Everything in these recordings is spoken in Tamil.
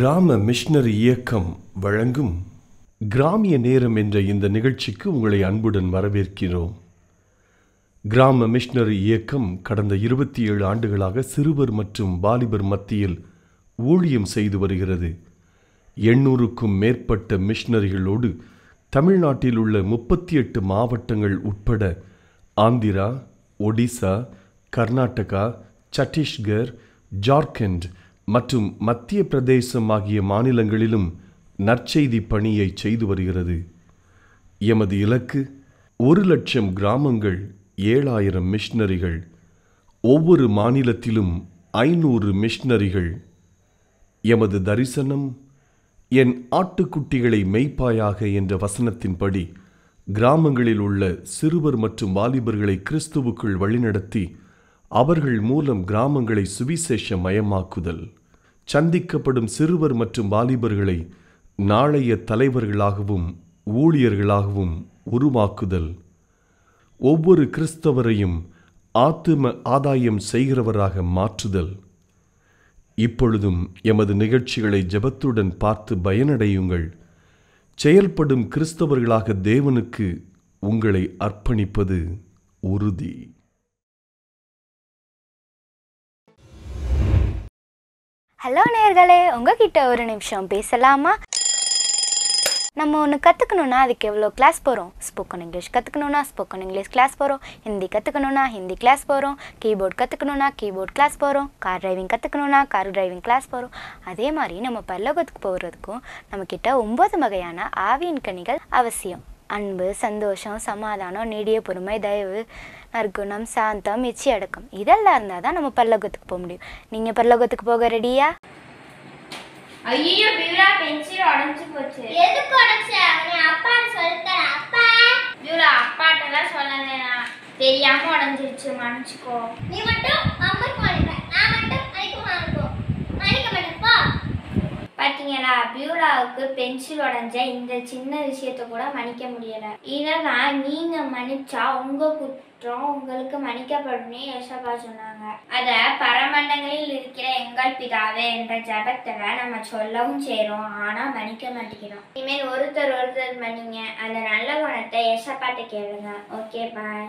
கிராம மிஷனரி இயக்கம் வழங்கும் கிராமிய நேரம் என்ற இந்த நிகழ்ச்சிக்கு உங்களை அன்புடன் வரவேற்கிறோம் கிராம மிஷனரி இயக்கம் கடந்த இருபத்தி ஏழு ஆண்டுகளாக சிறுவர் மற்றும் வாலிபர் மத்தியில் ஊழியம் செய்து வருகிறது எண்ணூறுக்கும் மேற்பட்ட மிஷனரிகளோடு தமிழ்நாட்டில் உள்ள முப்பத்தி எட்டு மாவட்டங்கள் உட்பட ஆந்திரா ஒடிசா கர்நாடகா சத்தீஸ்கர் ஜார்க்கண்ட் மற்றும் மத்திய பிரதேசம் ஆகிய மாநிலங்களிலும் நற்செய்தி பணியை செய்து வருகிறது எமது இலக்கு ஒரு லட்சம் கிராமங்கள் ஏழாயிரம் மிஷனரிகள் ஒவ்வொரு மாநிலத்திலும் ஐநூறு மிஷனரிகள் எமது தரிசனம் என் ஆட்டுக்குட்டிகளை மெய்ப்பாயாக என்ற வசனத்தின்படி கிராமங்களில் உள்ள சிறுவர் மற்றும் வாலிபர்களை கிறிஸ்துவுக்குள் வழிநடத்தி அவர்கள் மூலம் கிராமங்களை சுவிசேஷ மயமாக்குதல் சந்திக்கப்படும் சிறுவர் மற்றும் வாலிபர்களை நாளைய தலைவர்களாகவும் ஊழியர்களாகவும் உருவாக்குதல் ஒவ்வொரு கிறிஸ்தவரையும் ஆத்தும ஆதாயம் செய்கிறவராக மாற்றுதல் இப்பொழுதும் எமது நிகழ்ச்சிகளை ஜெபத்துடன் பார்த்து பயனடையுங்கள் செயல்படும் கிறிஸ்தவர்களாக தேவனுக்கு உங்களை அர்ப்பணிப்பது உறுதி ஹலோ நேர்களே உங்ககிட்ட ஒரு நிமிஷம் பேசலாமா நம்ம ஒன்று கற்றுக்கணுன்னா அதுக்கு எவ்வளோ கிளாஸ் போகிறோம் ஸ்போக்கன் இங்கிலீஷ் கற்றுக்கணுன்னா ஸ்போக்கன் இங்கிலீஷ் கிளாஸ் போகிறோம் ஹிந்தி கற்றுக்கணுன்னா ஹிந்தி கிளாஸ் போகிறோம் கீபோர்ட் கற்றுக்கணுன்னா கீபோர்ட் கிளாஸ் போகிறோம் கார் டிரைவிங் கற்றுக்கணுன்னா கார் டிரைவிங் கிளாஸ் போகிறோம் அதே மாதிரி நம்ம பரலோகத்துக்கு போகிறதுக்கும் நம்மக்கிட்ட ஒம்பது வகையான ஆவியின் கனிகள் அவசியம் அன்பு சந்தோஷம் சமாதானம் நீடிய பொறுமை தயவு நற்குணம் சாந்தம் இச்சி அடக்கம் இதெல்லாம் இருந்தால் தான் நம்ம பரலோகத்துக்கு போக முடியும் நீங்கள் பரலோகத்துக்கு போக ரெடியா ஐயோ பியூலா பென்சில் உடைஞ்சு போச்சு எதுக்கு உடச்ச நீ அப்பா சொல்லித்தர அப்பா பியூலா அப்பாட்டெல்லாம் சொல்லலைண்ணா தெரியாம உடஞ்சிருச்சு மன்னிச்சுக்கோ நீ மட்டும் அம்மாக்கு மன்னிப்ப நான் மட்டும் மன்னிக்க மாட்டோம் மன்னிக்க மாட்டேன் போ பாத்தீங்களா பியூலாவுக்கு பென்சில் உடைஞ்ச இந்த சின்ன விஷயத்த கூட மன்னிக்க முடியல இதெல்லாம் நீங்க மன்னிச்சா உங்க குற்றம் உங்களுக்கு மன்னிக்கப்படும்னு யசபா சொன்னாங்க அத பரமண்டங்களில் இருக்கிற எங்கள் பிதாவே என்ற ஜபத்துல நம்ம சொல்லவும் செய்றோம் ஆனா மன்னிக்க மாட்டேங்கிறோம் இனிமேல் ஒருத்தர் ஒருத்தர் மன்னிங்க அந்த நல்ல குணத்தை யசப்பாட்ட கேளுங்க ஓகே பாய்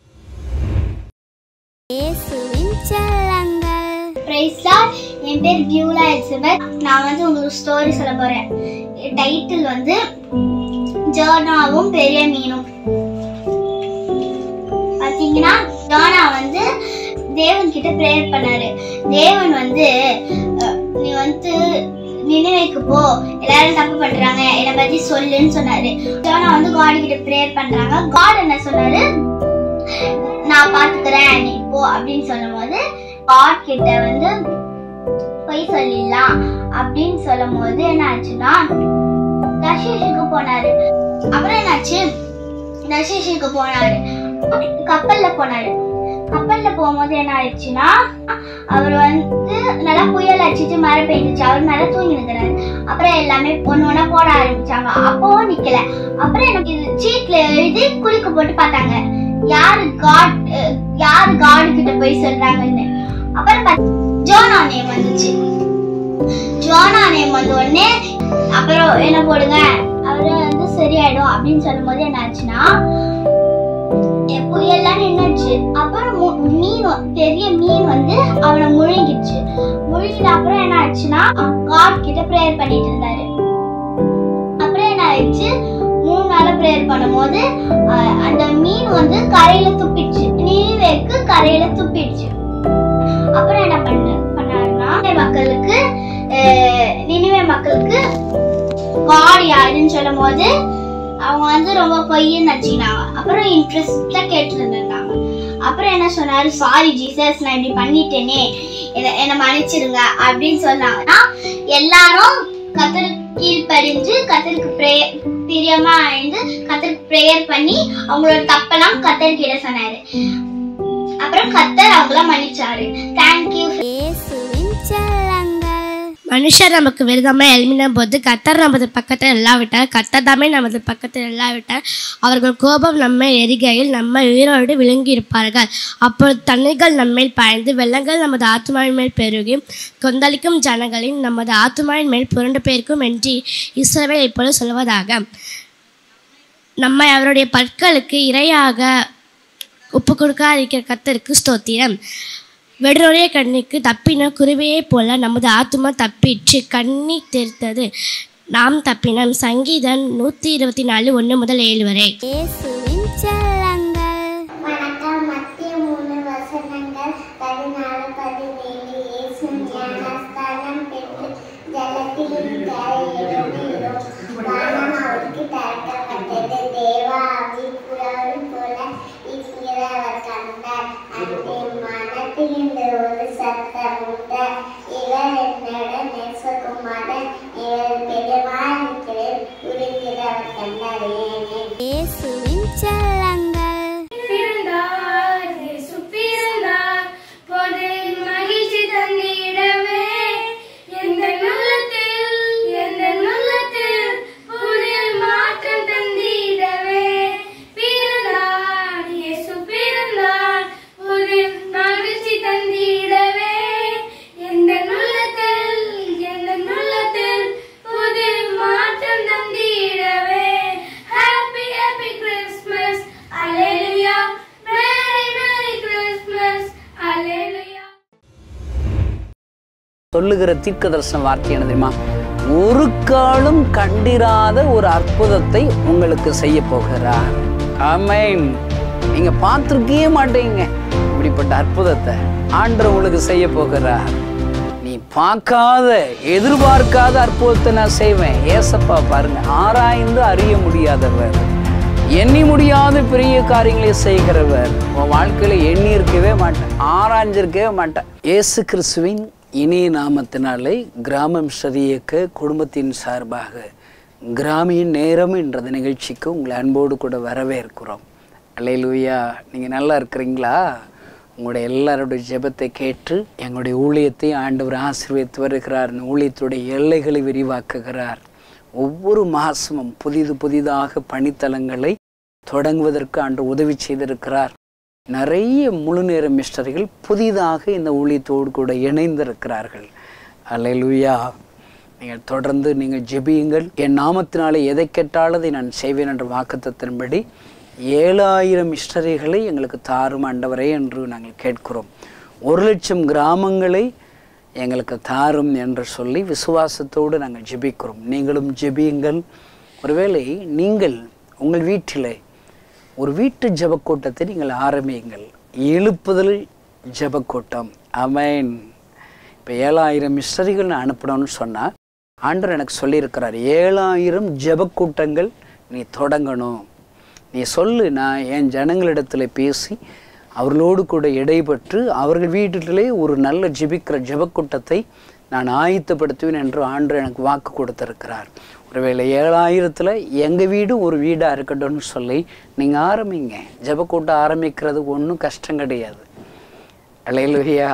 இயேசுவின் செல்லங்கள் பிரைஸ் லார்ட் என் பேர் பியூலா எலிசபெத் நான் வந்து உங்களுக்கு ஸ்டோரி சொல்ல போறேன் டைட்டில் வந்து ஜோனாவும் பெரிய மீனும் பாத்தீங்கன்னா ஜோனா வந்து தேவன் கிட்ட ப்ரேயர் பண்ணாரு தேவன் வந்து அஹ், நீ வந்து நினைவுக்கு போ எல்லாரும் தப்பு பண்றாங்க என்னை பத்தி சொல்லுன்னு சொன்னாரு ஜோனா வந்து காட் கிட்ட ப்ரேயர் பண்றாங்க காட் என்ன சொன்னாரு நான் பாத்துக்கிறேன் நீ போ அப்படின்னு சொல்லும்போது காட் கிட்ட வந்து பொய் சொல்லிடலாம் அப்படின்னு சொல்லும் போது என்ன ஆச்சுன்னா தர்ஷிஷுக்கு போனாரு அப்புறம் என்னாச்சு தர்ஷிஷுக்கு போனாரு கப்பல்ல போனாரு கப்பல்ல போகும்போது என்ன ஆயிடுச்சுன்னா அவர் வந்து நல்லா புயல் அடிச்சிட்டு மழை பெய்ஞ்சிச்சு அவர் நல்லா தூங்கி நிற்கிறாரு அப்புறம் எல்லாமே ஒண்ணு ஒண்ணா போட ஆரம்பிச்சாங்க அப்பவும் நிக்கல அப்புறம் எனக்கு இது சீட்ல எழுதி குளிக்க போட்டு பார்த்தாங்க யாரு காட் யாரு காடு கிட்ட போய் சொல்றாங்கன்னு அப்புறம் பாத்~ ஜோனா நேம் வந்துச்சு ஜோனா நேம் வந்த உடனே அப்புறம் என்ன போடுங்க அவரு வந்து சரியாயிடும் அப்படின்னு சொல்லும்போது என்ன ஆச்சுன்னா எ- புயல்லாம் நின்னுச்சு அப்புறம் மு- மீன் வ- பெரிய மீன் வந்து அவனை முழுங்கிடுச்சு முழுங்கின அப்புறம் என்ன ஆச்சுன்னா காட் கிட்ட ப்ரேயர் பண்ணிட்டு இருந்தாரு அப்புறம் என்ன ஆயிடுச்சு மூணு நாளா ப்ரேயர் பண்ணும்போது அஹ், அந்த மீன் வந்து கரையில துப்பிடுச்சு நீவேக்கு கரையில துப்பிடுச்சு அப்புறம் என்ன பண்ண பண்ணாருன்னா நினிவே மக்களுக்கு அஹ், நினிவே மக்களுக்கு காட் யாருன்னு சொல்லும் போது அவங்க வந்து ரொம்ப பொய்ன்னு நச்சினாங்க அப்புறம் இன்ட்ரெஸ்ட்ல கேட்டு இருந்தாங்க அப்புறம் என்ன சொன்னாரு சாரி ஜீசஸ் நான் இப்படி பண்ணிட்டேனே என்ன என்ன மன்னிச்சிருங்க அப்படின்னு சொன்னாங்கன்னா எல்லாரும் கத்தருக்கு கீழ்ப்படிஞ்சு கத்தருக்கு ப்ரே பிரியமா இருந்து கத்தருக்கு ப்ரேயர் பண்ணி அவங்களோட தப்பெல்லாம் கத்தர்கிட்ட சொன்னாரு அப்புறம் கத்தர் அவங்கள மன்னிச்சாரு தேங்க்யூ இயேசுவின் செல்லங்கள் மனுஷர் நமக்கு விருதமாக எழுமின போது கத்தர் நமது பக்கத்தில் இல்லாவிட்டார் கத்தர் தாமே நமது பக்கத்தில் இல்லாவிட்டார் அவர்கள் கோபம் நம்மை எரிகையில் நம்ம உயிரோடு விழுங்கி இருப்பார்கள் அப்பொழுது தண்ணீர்கள் நம்மேல் பாய்ந்து வெள்ளங்கள் நமது ஆத்மாவின் மேல் பெருகி கொந்தளிக்கும் ஜனங்களின் நமது ஆத்மாவின் மேல் புரண்டு பெயர்க்கும் என்று இஸ்ரவேல் இப்பொழுது சொல்வதாக நம்மை அவருடைய பற்களுக்கு இரையாக ஒப்பு கொடுக்காதிருக்கிற கத்தருக்கு ஸ்தோத்திரம் வெடுநொழிய கண்ணிக்கு தப்பின குருவியைப் போல நமது ஆத்துமா தப்பிற்று கண்ணி தெரித்தது நாம் தப்பினம் சங்கீதம் நூற்றி இருபத்தி நாலு ஒன்று முதல் ஏழு வரை இயேசுவின் செல்லங்கள் வணக்கம் மத்திய மூணு வசனங்கள் பதினாலு பதினேழு இயேசு ஞானஸ்தானம் பெற்று ஜலத்திலும் தேவையிலும் வானம் அவருக்கு திறக்கப்பட்டது தேவா ஆவி புறாவில் போல இருக்கிற அவர் கண்டார் அந்த மனத்திலிருந்து ஒரு சத்தம் உண்டு இவர் என்னோட நேசகுமாரன் இவர் பெருமாள் இருக்கிற அவர் கண்டார் ஏனே இயேசுவின் செல்லங்கள் பிறந்தார் இயேசு பிறந்தார் பொது மகிழ்ச்சி தந்திடவே எந்த உள்ளத்தில் எந்த உள்ளத்தில் புதிய மாற்றம் தந்திடவே பிறந்தார் இயேசு பிறந்தார் புது மகிழ்ச்சி தந்திடவே எந்த உள்ளத்தில் எந்த உள்ளத்தில் புது மாற்றம் தந்திடவே ஹாப்பி ஹாப்பி கிறிஸ்மஸ் அல்லேலூயா மேரி மேரி கிறிஸ்மஸ் அல்லேலூயா சொல்லுகிற தீர்க்க தரிசன வார்த்தை என்ன தெரியுமா ஒரு காலம் கண்டிராத ஒரு அற்புதத்தை உங்களுக்கு செய்ய போகிறார் ஆமென் நீங்க பார்த்துருக்கே மாட்டீங்க இப்படிப்பட்ட அற்புதத்தை ஆண்டவர் உங்களுக்கு செய்ய போகிறார் நீ பார்க்காத எதிர்பார்க்காத அற்புதத்தை நான் செய்வேன் ஏசப்பா பாருங்க ஆராய்ந்து அறிய முடியாதவர் எண்ணி முடியாத பெரிய காரியங்களை செய்கிறவர் உன் வாழ்க்கையில எண்ணி இருக்கவே மாட்டேன் ஆராய்ஞ்சிருக்கவே மாட்டேன் இயேசு கிறிஸ்துவின் இனிய நாமத்தினாலே கிராமம் சரியக்க குடும்பத்தின் சார்பாக கிராமிய நேரம் என்ற நிகழ்ச்சிக்கு உங்களை அன்போடு கூட வரவேற்கிறோம் அல்லேலூயா நீங்கள் நல்லா இருக்கிறீங்களா உங்களுடைய எல்லாருடைய ஜெபத்தை கேட்டு எங்களுடைய ஊழியத்தை ஆண்டவர் ஆசீர்வதித்து வருகிறார் இந்த ஊழியத்துடைய எல்லைகளை விரிவாக்குகிறார் ஒவ்வொரு மாதமும் புதிது புதிதாக பணித்தலங்களை தொடங்குவதற்கு ஆண்டு உதவி செய்திருக்கிறார் நிறைய முழு நேர மிஸ்டர்கள் புதிதாக இந்த ஊழியத்தோடு கூட இணைந்திருக்கிறார்கள் அல்லேலூயா நீங்கள் தொடர்ந்து நீங்கள் ஜெபியுங்கள் என் நாமத்தினாலே எதை கேட்டாலும் அதை நான் செய்வேன் என்ற வாக்குத்தத்தின்படி ஏழாயிரம் மிஸ்டரிகளை எங்களுக்கு தாரும் ஆண்டவரே என்று நாங்கள் கேட்கிறோம் ஒரு லட்சம் கிராமங்களை எங்களுக்கு தாரும் என்று சொல்லி விசுவாசத்தோடு நாங்கள் ஜெபிக்கிறோம் நீங்களும் ஜெபியுங்கள் ஒருவேளை நீங்கள் உங்கள் வீட்டிலே ஒரு வீட்டு ஜெபக்கூட்டத்தை நீங்கள் ஆரம்பியுங்கள் எழுப்புதல் ஜெபக்கூட்டம் அமேன் இப்போ ஏழாயிரம் மிஸ்டரிகள் நான் அனுப்பணும்னு சொன்னால் ஆண்டவர் எனக்கு சொல்லியிருக்கிறார் ஏழாயிரம் ஜெபக்கூட்டங்கள் நீ தொடங்கணும் நீ சொல்லு நான் என் ஜனங்களிடத்தில் பேசி அவர்களோடு கூட இடைப்பட்டு அவர்கள் வீட்டிலே ஒரு நல்ல ஜெபிக்கிற ஜெபக்கூட்டத்தை நான் ஆயத்தப்படுத்துவேன் என்று ஆண்டு எனக்கு வாக்கு கொடுத்திருக்கிறார் ஒருவேளை ஏழாயிரத்தில் எங்கள் வீடு ஒரு வீடாக இருக்கட்டும்னு சொல்லி நீங்கள் ஆரம்பிங்க ஜெபக்கூட்டம் ஆரம்பிக்கிறது ஒன்றும் கஷ்டம் கிடையாது அலையிலுயா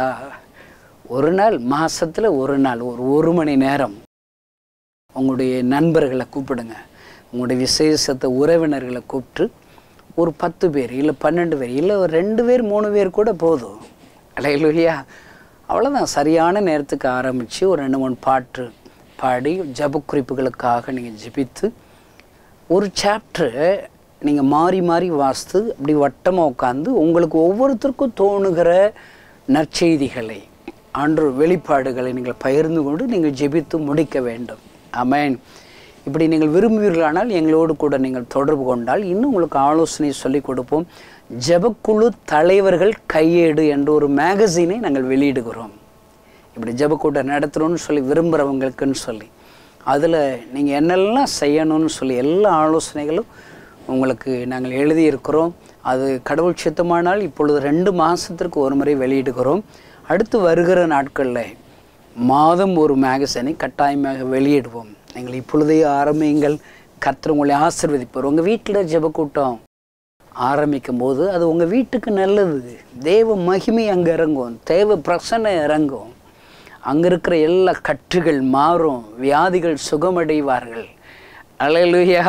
ஒரு நாள் மாசத்துல ஒரு நாள் ஒரு ஒரு மணி நேரம் உங்களுடைய நண்பர்களை கூப்பிடுங்க உங்களுடைய விசேஷத்தை உறவினர்களை கூப்பிட்டு ஒரு பத்து பேர் இல்லை பன்னெண்டு பேர் இல்லை ஒரு ரெண்டு பேர் மூணு பேர் கூட போதும் அலையிலுயா அவ்வளோதான் சரியான நேரத்துக்கு ஆரம்பித்து ஒரு ரெண்டு மூணு பாட்டு பாடி ஜப குறிப்புகளுக்காக நீங்கள் ஜெபித்து ஒரு சாப்டர் நீங்கள் மாறி மாறி வாசித்து அப்படி வட்டமாக உட்காந்து உங்களுக்கு ஒவ்வொருத்தருக்கும் தோணுகிற நற்செய்திகளை ஆண்டு வெளிப்பாடுகளை நீங்கள் பகிர்ந்து கொண்டு நீங்கள் ஜெபித்து முடிக்க வேண்டும் ஆமென் இப்படி நீங்கள் விரும்புவீர்களானால் எங்களோடு கூட நீங்கள் தொடர்பு கொண்டால் இன்னும் உங்களுக்கு ஆலோசனை சொல்லிக் கொடுப்போம் ஜெபக்குழு தலைவர்கள் கையேடு என்ற ஒரு மேகசினை நாங்கள் வெளியிடுகிறோம் இப்படி ஜெபக்கூட்டம் நடத்தணும்னு சொல்லி விரும்புகிறவங்களுக்குன்னு சொல்லி அதில் நீங்கள் என்னெல்லாம் செய்யணும்னு சொல்லி எல்லா ஆலோசனைகளும் உங்களுக்கு நாங்கள் எழுதியிருக்கிறோம் அது கடவுள் சித்தமானால் இப்பொழுது ரெண்டு மாதத்திற்கு ஒரு முறை வெளியிடுகிறோம் அடுத்து வருகிற நாட்களில் மாதம் ஒரு மேகசினை கட்டாயமாக வெளியிடுவோம் நீங்கள் இப்பொழுதே ஆரம்பியுங்கள் கர்த்தர் உங்களை ஆசிர்வதிப்பார் உங்கள் வீட்டில் ஜெபக்கூட்டம் ஆரம்பிக்கும் போது அது உங்கள் வீட்டுக்கு நல்லது தேவ மகிமை அங்கே இறங்கும் தேவ பிரசனை இறங்கும் அங்கே இருக்கிற எல்லா கற்றுகள் மாறும் வியாதிகள் சுகமடைவார்கள் அலையலுயா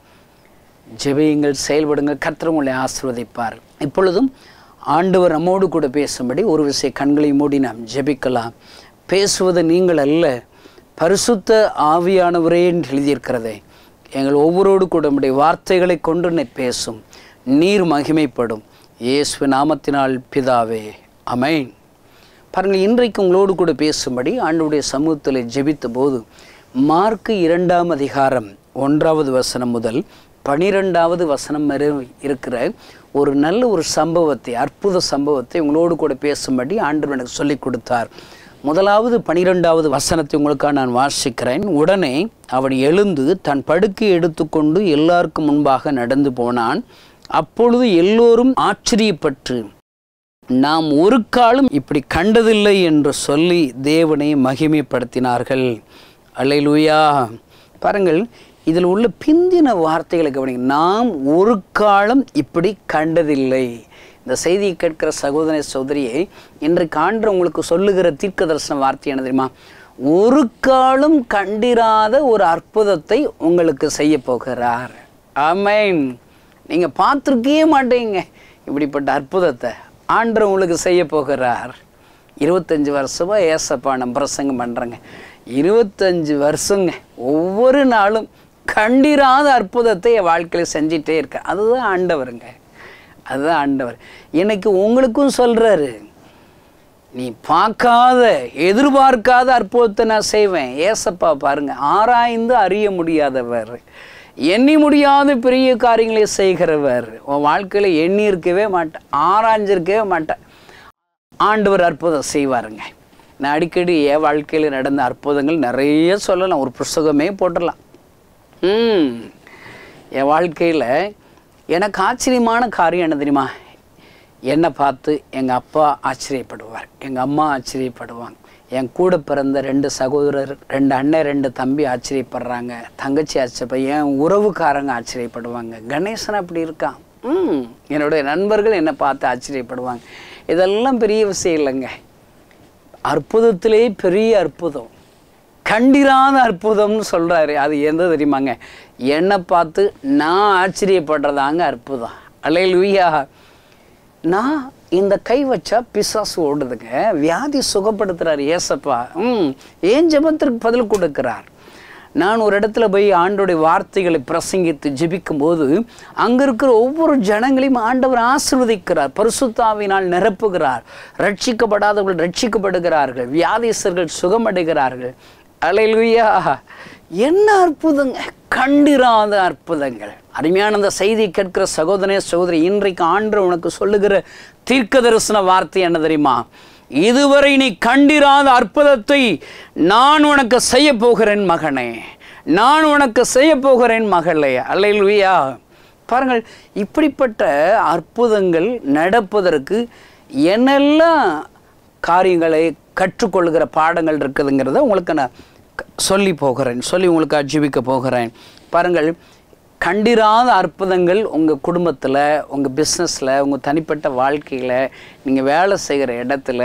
ஜெபியுங்கள் செயல்படுங்க கர்த்தர் உங்களை ஆசிர்வதிப்பார் இப்பொழுதும் ஆண்டவர் நம்மோடு கூட பேசும்படி ஒரு விஷய கண்களை மூடி நாம் ஜெபிக்கலாம் பேசுவது நீங்கள் அல்ல பரிசுத்த ஆவியானவரே என்று எழுதியிருக்கிறதே எங்கள் ஒவ்வொருவரோடு கூட உம்முடைய வார்த்தைகளை கொண்டு நீ பேசும் நீர் மகிமைப்படும் இயேசு நாமத்தினால் பிதாவே அமேன் பாருங்கள் இன்றைக்கு உங்களோடு கூட பேசும்படி ஆண்டவருடைய சமூகத்தில் ஜெபித்த போது மார்க்கு இரண்டாம் அதிகாரம் ஒன்றாவது வசனம் முதல் பனிரெண்டாவது வசனம் வரை இருக்கிற ஒரு நல்ல ஒரு சம்பவத்தை அற்புத சம்பவத்தை உங்களோடு கூட பேசும்படி ஆண்டவர் எனக்கு சொல்லிக் கொடுத்தார் முதலாவது பனிரெண்டாவது வசனத்தை உங்களுக்காக நான் வாசிக்கிறேன் உடனே அவன் எழுந்து தன் படுக்கை எடுத்துக்கொண்டு எல்லாருக்கும் முன்பாக நடந்து போனான் அப்பொழுது எல்லோரும் ஆச்சரியப்பட்டு நாம் ஒரு காலம் இப்படி கண்டதில்லை என்று சொல்லி தேவனை மகிமைப்படுத்தினார்கள் அல்லேலூயா பாருங்கள் இதில் உள்ள பிந்தின வார்த்தைகளை கவனிங்க நாம் ஒரு காலம் இப்படி கண்டதில்லை இந்த செய்தியை கேட்கிற சகோதர சகோதரியை இன்றைக்கு ஆண்டு உங்களுக்கு சொல்லுகிற தீர்க்க தரிசன வார்த்தை என்ன தெரியுமா ஒரு காலம் கண்டிராத ஒரு அற்புதத்தை உங்களுக்கு செய்ய போகிறார் ஆமென் நீங்கள் பார்த்துருக்கவே மாட்டீங்க இப்படிப்பட்ட அற்புதத்தை ஆண்டவர் உங்களுக்கு செய்ய போகிறார் இருபத்தஞ்சி வருஷமா ஏசப்பா நான் பிரசங்கம் பண்ணுறேங்க இருபத்தஞ்சி வருஷங்க ஒவ்வொரு நாளும் கண்டிராத அற்புதத்தை என் வாழ்க்கையில் செஞ்சிட்டே இருக்கேன் அதுதான் ஆண்டவருங்க அதுதான் ஆண்டவர் இன்னைக்கு உங்களுக்கும் சொல்கிறாரு நீ பார்க்காத எதிர்பார்க்காத அற்புதத்தை நான் செய்வேன் ஏசப்பா பாருங்க ஆராய்ந்து அறிய முடியாதவர் எண்ணி முடியாத பெரிய காரியங்களை செய்கிறவர் உன் வாழ்க்கையில் எண்ணி இருக்கவே மாட்டேன் ஆராய்ஞ்சிருக்கவே மாட்டேன் ஆண்டவர் அற்புதம் செய்வாருங்க நான் அடிக்கடி என் வாழ்க்கையில் நடந்த அற்புதங்கள் நிறைய சொல்லலாம் ஒரு புஸ்தகமே போட்டுடலாம் ம் என் வாழ்க்கையில் எனக்கு ஆச்சரியமான காரியம் என்ன தெரியுமா என்னை பார்த்து எங்கள் அப்பா ஆச்சரியப்படுவார் எங்கள் அம்மா ஆச்சரியப்படுவாங்க என் கூட பிறந்த ரெண்டு சகோதரர் ரெண்டு அண்ணன் ரெண்டு தம்பி ஆச்சரியப்படுறாங்க தங்கச்சி ஆச்சரியப்ப என் உறவுக்காரங்க ஆச்சரியப்படுவாங்க கணேசன் அப்படி இருக்கான் ம் என்னுடைய நண்பர்கள் என்னை பார்த்து ஆச்சரியப்படுவாங்க இதெல்லாம் பெரிய விஷயம் இல்லைங்க அற்புதத்திலே பெரிய அற்புதம் கண்டிராத அற்புதம்னு சொல்கிறாரு அது எந்த தெரியுமாங்க என்னை பார்த்து நான் ஆச்சரியப்படுறதாங்க அற்புதம் அலையலுயா நான் இந்த கை வச்சா பிசாசு ஓடுதுங்க வியாதி சுகப்படுத்துறாரு ஏசப்பா ம் ஏன் ஜெபத்திற்கு பதில் கொடுக்கிறார் நான் ஒரு இடத்துல போய் ஆண்டோடைய வார்த்தைகளை பிரசங்கித்து ஜெபிக்கும் போது அங்கே இருக்கிற ஒவ்வொரு ஜனங்களையும் ஆண்டவர் ஆசிர்வதிக்கிறார் பரிசுத்தாவினால் நிரப்புகிறார் ரட்சிக்கப்படாதவர்கள் ரட்சிக்கப்படுகிறார்கள் வியாதிசர்கள் சுகமடைகிறார்கள் அலையிலுயா என்ன அற்புதங்க கண்டிராத அற்புதங்கள் அருமையான அந்த செய்தி கேட்கிற சகோதரனே சகோதரி இன்றைக்கு ஆண்டு உனக்கு சொல்லுகிற தீர்க்க தரிசன வார்த்தை என்ன தெரியுமா இதுவரை நீ கண்டிராத அற்புதத்தை நான் உனக்கு செய்ய போகிறேன் மகனே நான் உனக்கு செய்ய போகிறேன் மகளே அல்லையா பாருங்கள் இப்படிப்பட்ட அற்புதங்கள் நடப்பதற்கு என்னெல்லாம் காரியங்களை கற்றுக்கொள்கிற பாடங்கள் இருக்குதுங்கிறத உங்களுக்கு நான் க- சொல்லி போகிறேன் சொல்லி உங்களுக்கு அஜீவிக்க போகிறேன் பாருங்கள் கண்டிராத அற்புதங்கள் உங்கள் குடும்பத்தில் உங்கள் பிஸ்னஸில் உங்கள் தனிப்பட்ட வாழ்க்கையில் நீங்கள் வேலை செய்கிற இடத்துல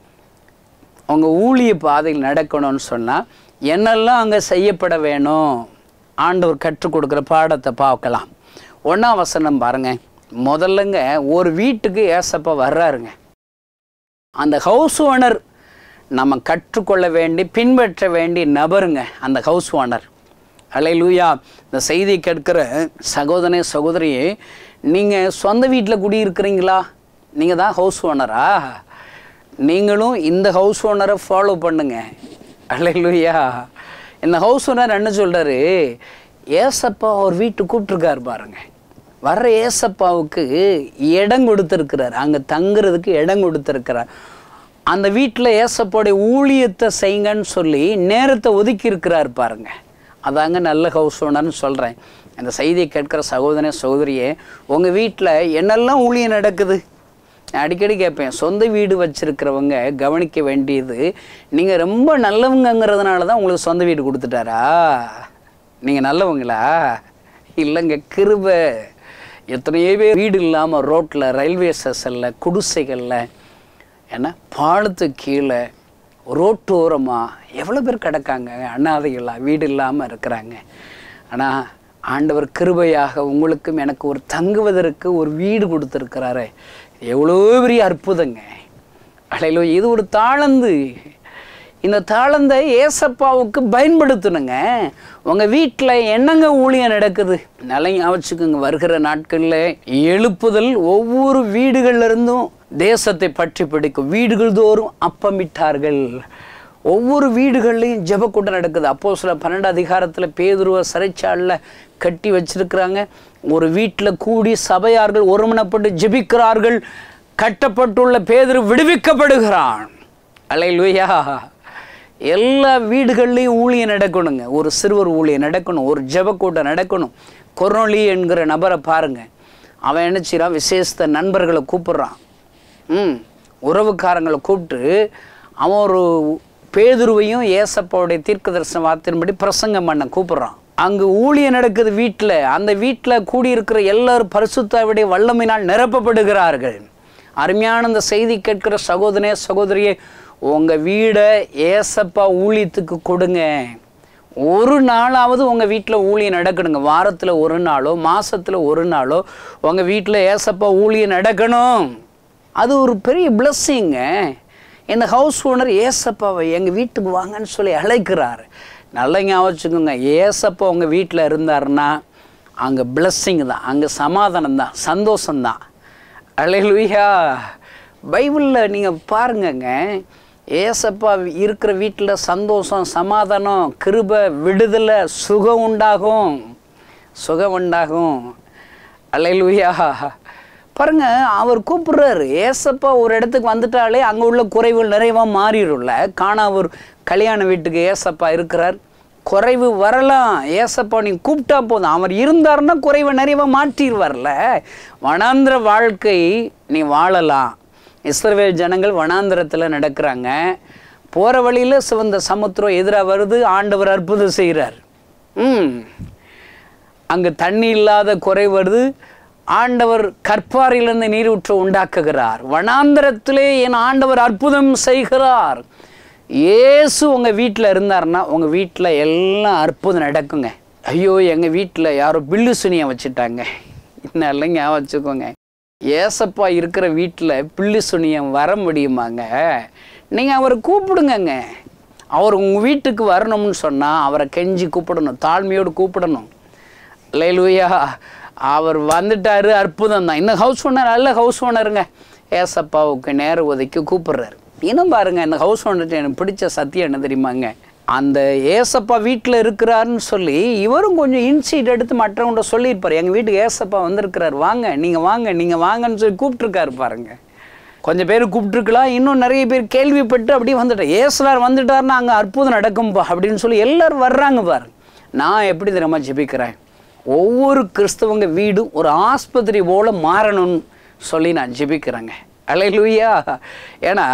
உங்கள் ஊழிய பாதையில் நடக்கணும்னு சொன்னால் என்னெல்லாம் அங்கே செய்யப்பட வேணும் ஆண்டவர் கற்றுக் கொடுக்குற பாடத்தை பார்க்கலாம் ஒன்றாம் வசனம் பாருங்க முதல்லங்க ஒரு வீட்டுக்கு ஏசப்பா வர்றாருங்க அந்த ஹவுஸ் ஓனர் நம்ம கற்றுக்கொள்ள வேண்டி பின்பற்ற வேண்டிய நபருங்க அந்த ஹவுஸ் ஓனர் அலை லூயா இந்த செய்தி கேட்கிற சகோதரனே சகோதரியே நீங்கள் சொந்த வீட்டில் குடியிருக்கிறீங்களா நீங்கள் தான் ஹவுஸ் ஓனரா நீங்களும் இந்த ஹவுஸ் ஓனரை ஃபாலோ பண்ணுங்க அலை லூயா இந்த ஹவுஸ் ஓனர் என்ன சொல்கிறாரு ஏசப்பா ஒரு வீட்டு கூப்பிட்ருக்காரு பாருங்க வர்ற ஏசப்பாவுக்கு இடம் கொடுத்துருக்கிறார் அங்கே தங்குறதுக்கு இடம் கொடுத்துருக்கிறார் அந்த வீட்டில் ஏசப்பாவுடைய ஊழியத்தை செய்யுங்கன்னு சொல்லி நேரத்தை ஒதுக்கி இருக்கிறார் பாருங்க அதாங்க நல்ல ஹவுஸ் ஓனர்னு சொல்கிறேன் அந்த செய்தியை கேட்குற சகோதரனே சகோதரியே உங்கள் வீட்டில் என்னெல்லாம் ஊழியம் நடக்குது நான் அடிக்கடி கேட்பேன் சொந்த வீடு வச்சிருக்கிறவங்க கவனிக்க வேண்டியது நீங்கள் ரொம்ப நல்லவங்கங்கிறதுனால தான் உங்களுக்கு சொந்த வீடு கொடுத்துட்டாரா நீங்கள் நல்லவங்களா இல்லைங்க கிருபை எத்தனையோ பேர் வீடு இல்லாமல் ரோட்டில் ரயில்வே ஸ்டேஷனில் குடிசைகளில் ஏன்னா பாலத்து கீழே ரோட்டோரமாக எவ்வளோ பேர் கிடக்காங்க அனாதைகளாக வீடு இல்லாமல் இருக்கிறாங்க ஆனால் ஆண்டவர் கிருபையாக உங்களுக்கும் எனக்கு ஒரு தங்குவதற்கு ஒரு வீடு கொடுத்துருக்கிறாரு எவ்வளோ பெரிய அற்புதங்க அலையிலோ இது ஒரு தாளந்து இந்த தாளந்தை ஏசப்பாவுக்கு பயன்படுத்தணுங்க உங்கள் வீட்டில் என்னங்க ஊழியம் நடக்குது நல்லா ஞாபகிச்சுக்கோங்க வருகிற நாட்களில் எழுப்புதல் ஒவ்வொரு வீடுகள்ல இருந்தும் தேசத்தை பற்றி பிடிக்கும் வீடுகள் தோறும் அப்பமிட்டார்கள் ஒவ்வொரு வீடுகள்லையும் ஜெபக்கூட்டம் நடக்குது அப்போ சில பன்னெண்டு அதிகாரத்தில் பேதுருவ சிறைச்சாலில் கட்டி வச்சிருக்கிறாங்க ஒரு வீட்டில் கூடி சபையார்கள் ஒருமனப்பட்டு ஜெபிக்கிறார்கள் கட்டப்பட்டுள்ள பேதுரு விடுவிக்கப்படுகிறான் அலையிலுயா எல்லா வீடுகள்லையும் ஊழியம் நடக்கணுங்க ஒரு சிறுவர் ஊழியம் நடக்கணும் ஒரு ஜெபக்கூட்டம் நடக்கணும் கொரோலி என்கிற நபரை பாருங்க அவன் என்ன செய்றான் விசேஷத்த நண்பர்களை கூப்பிடுறான் ம் உறவுக்காரங்களை கூப்பிட்டு அவன் ஒரு பேதுருவையும் ஏசப்பாவுடைய தீர்க்க தரிசன வார்த்தையின்படி பிரசங்கம் பண்ண கூப்பிடுறான் அங்கு ஊழியம் நடக்குது வீட்டில் அந்த வீட்டில் கூடியிருக்கிற எல்லாரும் பரிசுத்தாவுடைய வல்லமையினால் நிரப்பப்படுகிறார்கள் அருமையான இந்த செய்தி கேட்கிற சகோதரனே சகோதரியே உங்கள் வீடை ஏசப்பா ஊழியத்துக்கு கொடுங்க ஒரு நாளாவது உங்கள் வீட்டில் ஊழியம் நடக்கணுங்க வாரத்தில் ஒரு நாளோ மாசத்துல ஒரு நாளோ உங்கள் வீட்டில் ஏசப்பா ஊழியம் நடக்கணும் அது ஒரு பெரிய பிளஸ்ஸிங்க இந்த ஹவுஸ் ஓனர் ஏசப்பாவை எங்கள் வீட்டுக்கு வாங்கன்னு சொல்லி அழைக்கிறார் நல்லா ஞாபகம் வச்சுக்கோங்க ஏசப்பா உங்கள் வீட்டில் இருந்தாருன்னா அங்கே பிளஸ்ஸிங் தான் அங்கே சமாதானம் தான் சந்தோஷம்தான் அலையலுயா பைபிளில் நீங்கள் பாருங்கங்க ஏசப்பா இருக்கிற வீட்டில் சந்தோஷம் சமாதானம் கிருபை விடுதலை சுகம் உண்டாகும் சுகம் உண்டாகும் அலையலுயா பாருங்க அவர் கூப்பிடுறாரு ஏசப்பா ஒரு இடத்துக்கு வந்துட்டாலே அங்கே உள்ள குறைவுகள் நிறைவாக மாறிடும்ல காணா ஒரு கல்யாண வீட்டுக்கு ஏசப்பா இருக்கிறார் குறைவு வரலாம் ஏசப்பா நீ கூப்பிட்டா போதும் அவர் இருந்தாருன்னா குறைவை நிறைவாக மாற்றிடுவார்ல வனாந்திர வாழ்க்கை நீ வாழலாம் இஸ்ரவேல் ஜனங்கள் வனாந்திரத்தில் நடக்கிறாங்க போகிற வழியில் சிவந்த சமுத்திரம் எதிராக வருது ஆண்டவர் அற்புதம் செய்கிறார் ம் அங்கே தண்ணி இல்லாத குறை வருது ஆண்டவர் கற்பாரிலிருந்து நீரூற்று உண்டாக்குகிறார் வனாந்தரத்திலே என் ஆண்டவர் அற்புதம் செய்கிறார் இயேசு உங்கள் வீட்டில் இருந்தாருன்னா உங்கள் வீட்டில் எல்லாம் அற்புதம் நடக்குங்க ஐயோ எங்கள் வீட்டில் யாரோ பில்லு சுனியை வச்சுட்டாங்க நல்லா ஞாபகம் வச்சுக்கோங்க ஏசப்பா இருக்கிற வீட்டில் பில்லு சுனியம் வர முடியுமாங்க நீங்கள் அவரை கூப்பிடுங்கங்க அவர் உங்கள் வீட்டுக்கு வரணும்னு சொன்னால் அவரை கெஞ்சி கூப்பிடணும் தாழ்மையோடு கூப்பிடணும் லேலுயா அவர் வந்துட்டாரு அற்புதம் தான் இந்த ஹவுஸ் ஓனர் நல்ல ஹவுஸ் ஓனருங்க ஏசப்பாவுக்கு நேரம் ஒதுக்கி கூப்பிடுறாரு இன்னும் பாருங்க இந்த ஹவுஸ் ஓனர்கிட்ட எனக்கு பிடிச்ச சத்தியம் என்ன தெரியுமாங்க அந்த ஏசப்பா வீட்டில் இருக்கிறாருன்னு சொல்லி இவரும் கொஞ்சம் இன்சீட் எடுத்து மற்றவங்கள்ட்ட சொல்லியிருப்பார் எங்கள் வீட்டுக்கு ஏசப்பா வந்திருக்கிறார் வாங்க நீங்கள் வாங்க நீங்கள் வாங்கன்னு சொல்லி கூப்பிட்ருக்காரு பாருங்க கொஞ்சம் பேர் கூப்பிட்டுருக்கலாம் இன்னும் நிறைய பேர் கேள்விப்பட்டு அப்படியே வந்துட்டேன் ஏசுலார் வந்துட்டாருன்னா அங்கே அற்புதம் நடக்கும்பா அப்படின்னு சொல்லி எல்லாரும் வர்றாங்க பாரு நான் எப்படி தெரியுமா ஜெபிக்கிறேன் ஒவ்வொரு கிறிஸ்தவங்க வீடும் ஒரு ஆஸ்பத்திரி போல மாறணும்னு சொல்லி நான் ஜெபிக்கிறேங்க அலையிலுயா ஏன்னா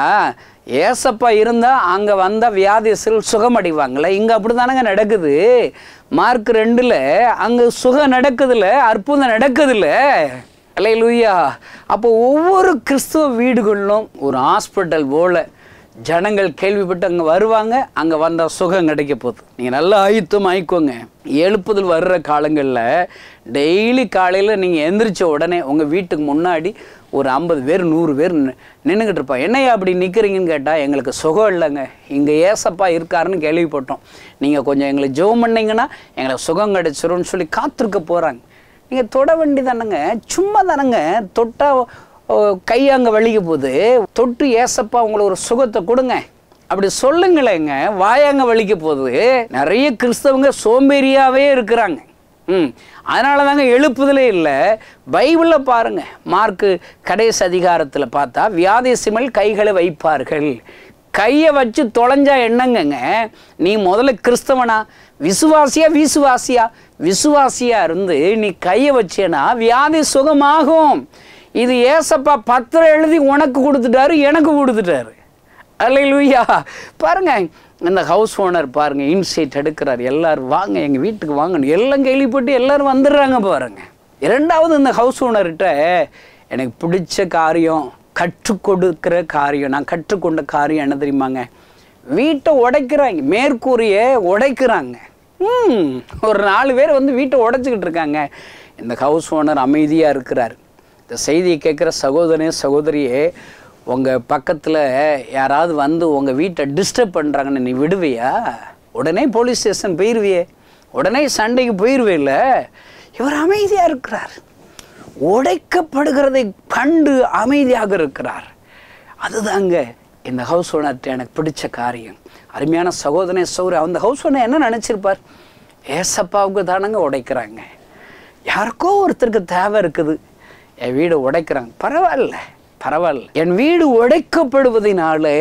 ஏசப்பா இருந்தால் அங்கே வந்தால் வியாதிசல் சுகமடைவாங்களே இங்கே அப்படி தானங்க நடக்குது மார்க் ரெண்டில் அங்கே சுகம் நடக்குதுல்ல அற்புதம் நடக்குதுல்ல அலையிலுயா அப்போ ஒவ்வொரு கிறிஸ்துவ வீடுகளிலும் ஒரு ஹாஸ்பிட்டல் போல ஜனங்கள் கேள்விப்பட்டு அங்கே வருவாங்க அங்கே வந்தால் சுகம் கிடைக்க போகுது நீங்கள் நல்லா ஆயுத்தம் ஆயிக்கோங்க எழுப்புதல் வர்ற காலங்களில் டெய்லி காலையில் நீங்கள் எந்திரிச்ச உடனே உங்கள் வீட்டுக்கு முன்னாடி ஒரு ஐம்பது பேர் நூறு பேர் நின்றுக்கிட்டு இருப்பான் என்னையா அப்படி நிற்கிறீங்கன்னு கேட்டால் எங்களுக்கு சுகம் இல்லைங்க இங்கே ஏசப்பா இருக்காருன்னு கேள்விப்பட்டோம் நீங்கள் கொஞ்சம் எங்களை ஜெபம் பண்ணீங்கன்னா எங்களுக்கு சுகம் கிடைச்சிரும்னு சொல்லி காத்திருக்க போகிறாங்க நீங்கள் தொட வேண்டி தானேங்க சும்மா தானேங்க தொட்டா ஓ, கை அங்கே வலிக்க போகுது தொட்டு ஏசப்பா உங்களுக்கு ஒரு சுகத்தை கொடுங்க அப்படி சொல்லுங்களேங்க வாயாங்க வலிக்க போகுது நிறைய கிறிஸ்தவங்க சோம்பேறியாவே இருக்கிறாங்க ம் அதனால தாங்க எழுப்புதலே இல்லை பைபிளில் பாருங்க மார்க்கு கடைசி அதிகாரத்தில் பார்த்தா வியாதிசிமல் கைகளை வைப்பார்கள் கையை வச்சு தொலைஞ்சா என்னங்கங்க நீ முதல்ல கிறிஸ்தவனா விசுவாசியா விசுவாசியா விசுவாசியா இருந்து நீ கையை வச்சேனா வியாதி சுகமாகும் இது ஏசப்பா பத்திரம் எழுதி உனக்கு கொடுத்துட்டாரு எனக்கு கொடுத்துட்டாரு அல்லையா பாருங்க இந்த ஹவுஸ் ஓனர் பாருங்க இன்சைட் எடுக்கிறார் எல்லாரும் வாங்க எங்கள் வீட்டுக்கு வாங்கணும் எல்லாம் கேள்விப்பட்டு எல்லாரும் வந்துடுறாங்க பாருங்க இரண்டாவது இந்த ஹவுஸ் ஓனர்கிட்ட எனக்கு பிடிச்ச காரியம் கற்றுக் கொடுக்கிற காரியம் நான் கற்றுக்கொண்ட காரியம் என்ன தெரியுமாங்க வீட்டை உடைக்கிறாங்க மேற்கூரையை உடைக்கிறாங்க ம் ஒரு நாலு பேர் வந்து வீட்டை உடைச்சிக்கிட்டு இருக்காங்க இந்த ஹவுஸ் ஓனர் அமைதியாக இருக்கிறார் இந்த செய்தியை கேட்குற சகோதரனே சகோதரியே உங்கள் பக்கத்தில் யாராவது வந்து உங்கள் வீட்டை டிஸ்டர்ப் பண்ணுறாங்கன்னு நீ விடுவியா உடனே போலீஸ் ஸ்டேஷன் போயிடுவியே உடனே சண்டைக்கு போயிடுவேல இவர் அமைதியாக இருக்கிறார் உடைக்கப்படுகிறதை கண்டு அமைதியாக இருக்கிறார் அதுதாங்க இந்த ஹவுஸ் ஓனர்கிட்ட எனக்கு பிடிச்ச காரியம் அருமையான சகோதரனே சௌரி அந்த ஹவுஸ் ஓனர் என்ன நினச்சிருப்பார் ஏசப்பாவுக்கு தானங்க உடைக்கிறாங்க யாருக்கோ ஒருத்தருக்கு தேவை இருக்குது என் வீடு உடைக்கிறாங்க பரவாயில்ல பரவாயில்ல என் வீடு உடைக்கப்படுவதனாலே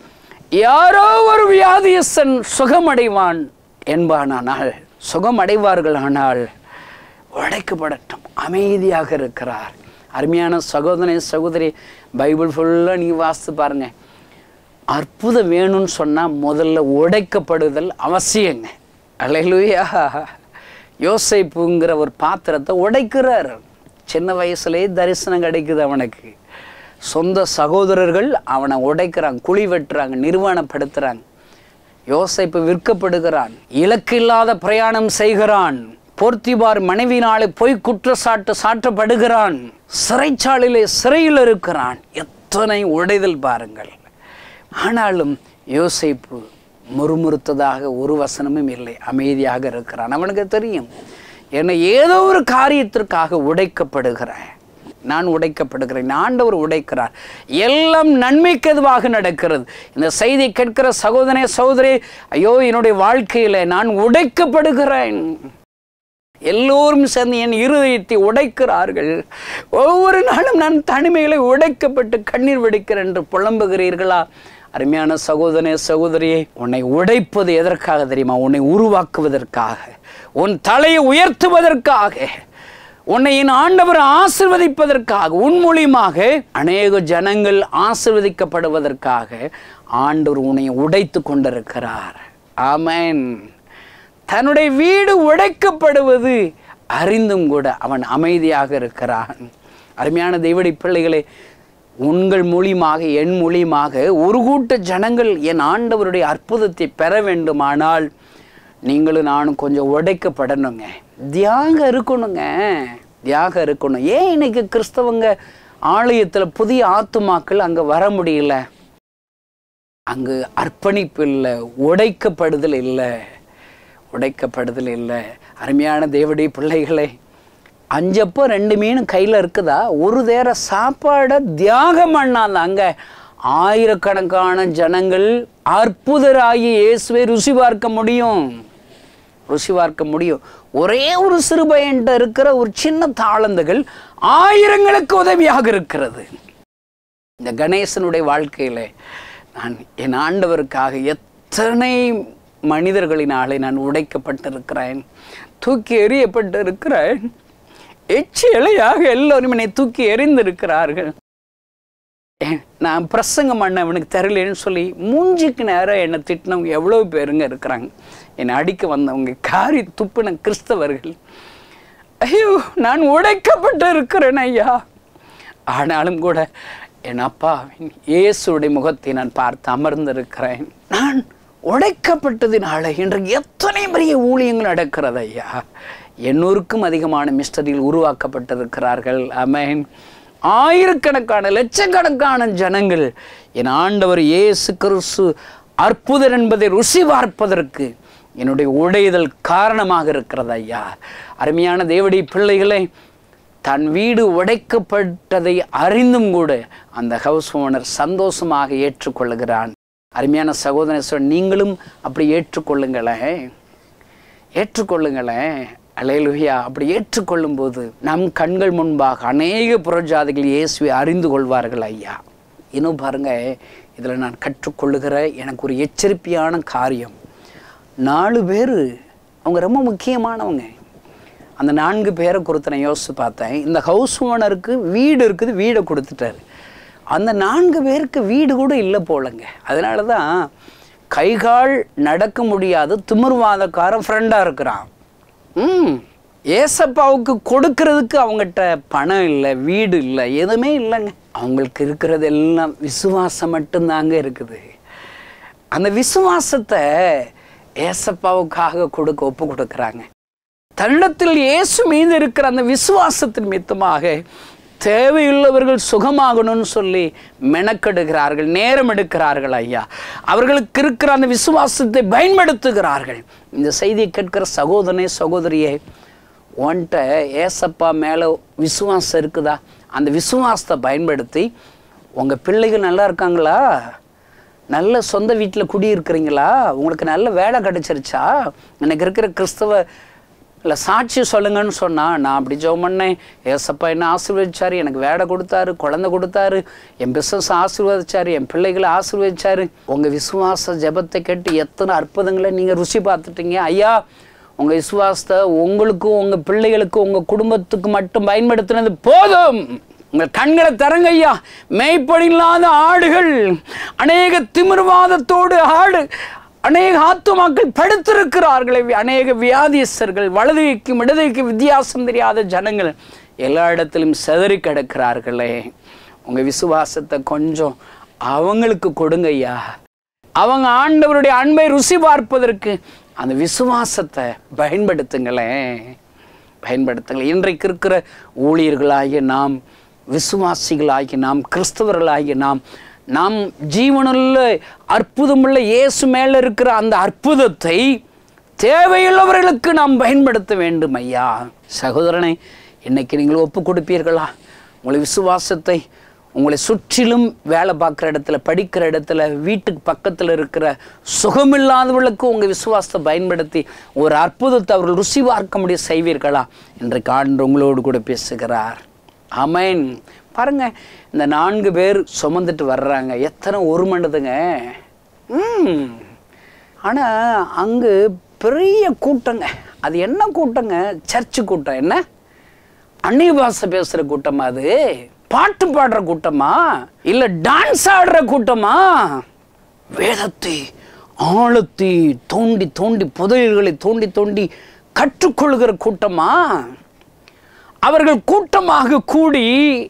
யாரோ ஒரு வியாதியஸ்தன் சுகமடைவான் என்பானானால் சுகமடைவார்கள் ஆனால் உடைக்கப்படட்டும் அமைதியாக இருக்கிறார் அருமையான சகோதரனை சகோதரி பைபிள் ஃபுல்லாக நீங்கள் வாசித்து பாருங்க அற்புதம் வேணும்னு சொன்னால் முதல்ல உடைக்கப்படுதல் அவசியங்க அலையிலுயா யோசைப்புங்கிற ஒரு பாத்திரத்தை உடைக்கிறார் சின்ன வயசுலேயே தரிசனம் கிடைக்குது அவனுக்கு சொந்த சகோதரர்கள் அவனை உடைக்கிறாங்க குழி வெட்டுறாங்க நிர்வாணப்படுத்துகிறாங்க யோசைப்பு விற்கப்படுகிறான் இலக்கில்லாத பிரயாணம் செய்கிறான் போர்த்திபார் மனைவினாலே பொய் குற்றச்சாட்டு சாட்டப்படுகிறான் சிறைச்சாலையிலே சிறையில் இருக்கிறான் எத்தனை உடைதல் பாருங்கள் ஆனாலும் யோசைப்பு முறுமுறுத்ததாக ஒரு வசனமும் இல்லை அமைதியாக இருக்கிறான் அவனுக்கு தெரியும் என்னை ஏதோ ஒரு காரியத்திற்காக உடைக்கப்படுகிறேன் நான் உடைக்கப்படுகிறேன் ஆண்டவர் உடைக்கிறார் எல்லாம் நன்மைக்கு எதுவாக நடக்கிறது இந்த செய்தி கேட்கிற சகோதரே சகோதரி ஐயோ என்னுடைய வாழ்க்கையில நான் உடைக்கப்படுகிறேன் எல்லோரும் சேர்ந்து என் இருதயத்தை உடைக்கிறார்கள் ஒவ்வொரு நாளும் நான் தனிமையில உடைக்கப்பட்டு கண்ணீர் வெடிக்கிறேன் என்று புலம்புகிறீர்களா அருமையான சகோதரனே சகோதரியே உன்னை உடைப்பது எதற்காக தெரியுமா உன்னை உருவாக்குவதற்காக உன் தலையை உயர்த்துவதற்காக உன்னை என் ஆண்டவர் ஆசிர்வதிப்பதற்காக உன் மூலியமாக அநேக ஜனங்கள் ஆசிர்வதிக்கப்படுவதற்காக ஆண்டவர் உன்னை உடைத்து கொண்டிருக்கிறார் ஆமென் தன்னுடைய வீடு உடைக்கப்படுவது அறிந்தும் கூட அவன் அமைதியாக இருக்கிறான் அருமையான தெய்வடி பிள்ளைகளே உங்கள் மூலியமாக என் மூலியமாக ஒரு கூட்ட ஜனங்கள் என் ஆண்டவருடைய அற்புதத்தை பெற வேண்டுமானால் நீங்களும் நானும் கொஞ்சம் உடைக்கப்படணுங்க தியாகம் இருக்கணுங்க தியாகம் இருக்கணும் ஏன் இன்னைக்கு கிறிஸ்தவங்க ஆலயத்தில் புதிய ஆத்துமாக்கள் அங்கே வர முடியல அங்கு அர்ப்பணிப்பு இல்லை உடைக்கப்படுதல் இல்லை உடைக்கப்படுதல் இல்லை அருமையான தேவடி பிள்ளைகளே அஞ்சப்போ ரெண்டு மீன் கையில் இருக்குதா ஒரு தேர சாப்பாடை தியாகம் பண்ணாங்க அங்கே ஆயிரக்கணக்கான ஜனங்கள் அற்புதராகி இயேசுவை ருசி பார்க்க முடியும் ருசி பார்க்க முடியும் ஒரே ஒரு சிறுபயன்ட்ட இருக்கிற ஒரு சின்ன தாளந்துகள் ஆயிரங்களுக்கு உதவியாக இருக்கிறது இந்த கணேசனுடைய வாழ்க்கையில் நான் என் ஆண்டவருக்காக எத்தனை மனிதர்களினாலே நான் உடைக்கப்பட்டிருக்கிறேன் தூக்கி எறியப்பட்டிருக்கிறேன் எச்சி இலையாக எல்லோரும் என்னை தூக்கி எறிந்திருக்கிறார்கள் ஏன், நான் பிரசங்கம் பண்ண அவனுக்கு தெரியலன்னு சொல்லி மூஞ்சிக்கு நேரம் என்னை திட்டினவங்க எவ்வளோ பேருங்க இருக்கிறாங்க என்னை அடிக்க வந்தவங்க காரி துப்பின கிறிஸ்தவர்கள் ஐயோ நான் உடைக்கப்பட்டு இருக்கிறேன் ஐயா ஆனாலும் கூட என் அப்பாவின் இயேசுடைய முகத்தை நான் பார்த்து அமர்ந்திருக்கிறேன் நான் உடைக்கப்பட்டதினால இன்று எத்தனை பெரிய ஊழியங்கள் நடக்கிறது ஐயா எண்ணூறுக்கும் அதிகமான மிஸ்டரியில் உருவாக்கப்பட்டிருக்கிறார்கள் அமேன் ஆயிரக்கணக்கான லட்சக்கணக்கான ஜனங்கள் என் ஆண்டவர் இயேசு கிறிஸ்து அற்புதர் என்பதை ருசி பார்ப்பதற்கு என்னுடைய உடைதல் காரணமாக இருக்கிறது ஐயா அருமையான தேவடி பிள்ளைகளை தன் வீடு உடைக்கப்பட்டதை அறிந்தும் கூட அந்த ஹவுஸ் ஓனர் சந்தோஷமாக ஏற்றுக்கொள்ளுகிறான் அருமையான சகோதரன் சொல் நீங்களும் அப்படி ஏற்றுக்கொள்ளுங்களேன் ஏற்றுக்கொள்ளுங்களேன் அலையலுயா அப்படி ஏற்றுக்கொள்ளும் போது நம் கண்கள் முன்பாக அநேக புறஜாதிகள் இயேசுவை அறிந்து கொள்வார்கள் ஐயா இன்னும் பாருங்க இதில் நான் கற்றுக்கொள்ளுகிற எனக்கு ஒரு எச்சரிக்கையான காரியம் நாலு பேர் அவங்க ரொம்ப முக்கியமானவங்க அந்த நான்கு பேரை குறித்து நான் யோசித்து பார்த்தேன் இந்த ஹவுஸ் ஓனருக்கு வீடு இருக்குது வீடை கொடுத்துட்டாரு அந்த நான்கு பேருக்கு வீடு கூட இல்லை போலங்க அதனால தான் கைகால் நடக்க முடியாத திமிர்வாதக்காரன் ஃப்ரெண்டாக இருக்கிறான் ம் ஏசப்பாவுக்கு கொடுக்கறதுக்கு அவங்ககிட்ட பணம் இல்லை வீடு இல்லை எதுவுமே இல்லைங்க அவங்களுக்கு இருக்கிறது எல்லாம் விசுவாசம் மட்டும்தாங்க இருக்குது அந்த விசுவாசத்தை ஏசப்பாவுக்காக கொடுக்க ஒப்பு கொடுக்குறாங்க தன்னிடத்தில் இயேசு மீது இருக்கிற அந்த விசுவாசத்தின் மித்தமாக தேவையுள்ளவர்கள் சுகமாகணும்னு சொல்லி மெனக்கெடுக்கிறார்கள் நேரம் எடுக்கிறார்கள் ஐயா அவர்களுக்கு இருக்கிற அந்த விசுவாசத்தை பயன்படுத்துகிறார்கள் இந்த செய்தியை கேட்கிற சகோதரனே சகோதரியே உன்கிட்ட ஏசப்பா மேலே விசுவாசம் இருக்குதா அந்த விசுவாசத்தை பயன்படுத்தி உங்கள் பிள்ளைகள் நல்லா இருக்காங்களா நல்ல சொந்த வீட்டில் குடியிருக்கிறீங்களா உங்களுக்கு நல்ல வேலை கிடைச்சிருச்சா எனக்கு இருக்கிற கிறிஸ்தவ இல்லை சாட்சி சொல்லுங்கன்னு சொன்னா நான் அப்படி ஜெபம் பண்ணேன் ஏசப்பா என்ன ஆசீர்வதிச்சாரு எனக்கு வேலை கொடுத்தாரு குழந்தை கொடுத்தாரு என் பிஸ்னஸ் ஆசீர்வதிச்சாரு என் பிள்ளைகளை ஆசீர்வதிச்சாரு உங்கள் விசுவாச ஜெபத்தை கேட்டு எத்தனை அற்புதங்களை நீங்கள் ருசி பார்த்துட்டீங்க ஐயா உங்கள் விசுவாசத்தை உங்களுக்கும் உங்கள் பிள்ளைகளுக்கும் உங்கள் குடும்பத்துக்கு மட்டும் பயன்படுத்தினது போதும் உங்கள் கண்களை தரங்க ஐயா மேய்ப்படி இல்லாத ஆடுகள் அநேக திமிர்வாதத்தோடு ஆடு அநேக ஆத்துமாக்கள் படுத்திருக்கிறார்களே அநேக வியாதியஸ்தர்கள் வலதுகைக்கும் இடதுகைக்கும் வித்தியாசம் தெரியாத ஜனங்கள் எல்லா இடத்திலும் செதறி கிடக்கிறார்களே உங்கள் விசுவாசத்தை கொஞ்சம் அவங்களுக்கு கொடுங்க ஐயா அவங்க ஆண்டவருடைய அன்பை ருசி பார்ப்பதற்கு அந்த விசுவாசத்தை பயன்படுத்துங்களேன் பயன்படுத்துங்கள் இன்றைக்கு இருக்கிற ஊழியர்களாகிய நாம் விசுவாசிகளாகிய நாம் கிறிஸ்தவர்களாகிய நாம் நாம் ஜீவனுள்ள அற்புதமுள்ள இயேசு மேலே இருக்கிற அந்த அற்புதத்தை தேவையுள்ளவர்களுக்கு நாம் பயன்படுத்த வேண்டும் ஐயா சகோதரனை இன்னைக்கு நீங்கள் ஒப்பு கொடுப்பீர்களா உங்களை விசுவாசத்தை உங்களை சுற்றிலும் வேலை பார்க்குற இடத்துல படிக்கிற இடத்துல வீட்டுக்கு பக்கத்தில் இருக்கிற சுகமில்லாதவர்களுக்கு உங்கள் விசுவாசத்தை பயன்படுத்தி ஒரு அற்புதத்தை அவர்கள் ருசி பார்க்க முடிய செய்வீர்களா இன்றைக்கு ஆண்டு உங்களோடு கூட பேசுகிறார் ஆமேன் பாருங்க இந்த நான்கு பேர் சுமந்துட்டு வர்றாங்க எத்தனை ஒரு மண்டதுங்க ம் ஆனால் அங்கு பெரிய கூட்டங்க அது என்ன கூட்டங்க சர்ச்சு கூட்டம் என்ன அந்நிய பாஷை பேசுகிற கூட்டமா அது பாட்டு பாடுற கூட்டமா இல்லை டான்ஸ் ஆடுற கூட்டமா வேதத்தை ஆழத்தி தோண்டி தோண்டி புதையல்களை தோண்டி தோண்டி கற்றுக்கொள்கிற கூட்டமா அவர்கள் கூட்டமாக கூடி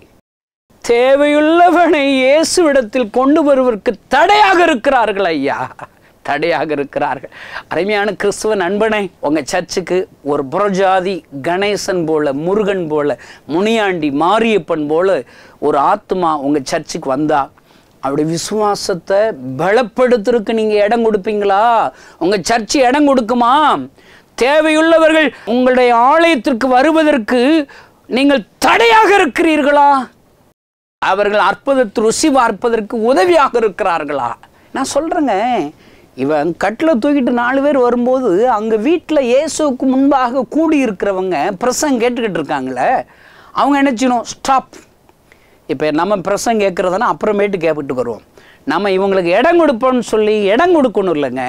தேவையுள்ளவனை இயேசுவிடத்தில் கொண்டு வருவதற்கு தடையாக இருக்கிறார்கள் ஐயா தடையாக இருக்கிறார்கள் அருமையான கிறிஸ்துவ நண்பனை உங்கள் சர்ச்சுக்கு ஒரு புறஜாதி கணேசன் போல முருகன் போல முனியாண்டி மாரியப்பன் போல ஒரு ஆத்மா உங்கள் சர்ச்சுக்கு வந்தா அவருடைய விசுவாசத்தை பலப்படுத்துறதுக்கு நீங்கள் இடம் கொடுப்பீங்களா உங்கள் சர்ச்சு இடம் கொடுக்குமா தேவையுள்ளவர்கள் உங்களுடைய ஆலயத்திற்கு வருவதற்கு நீங்கள் தடையாக இருக்கிறீர்களா அவர்கள் அற்புதத்தை ருசி பார்ப்பதற்கு உதவியாக இருக்கிறார்களா நான் சொல்கிறேங்க இவன் கட்டில் தூக்கிட்டு நாலு பேர் வரும்போது அங்கே வீட்டில் இயேசுவுக்கு முன்பாக கூடி இருக்கிறவங்க பிரசங்க கேட்டுக்கிட்டு இருக்காங்களே அவங்க என்ன செய்யணும் ஸ்டாப் இப்போ நம்ம பிரசங்க கேட்குறதுனா அப்புறமேட்டு கேட்டுட்டு வருவோம் நம்ம இவங்களுக்கு இடம் கொடுப்போம்னு சொல்லி இடம் கொடுக்கணும் இல்லைங்க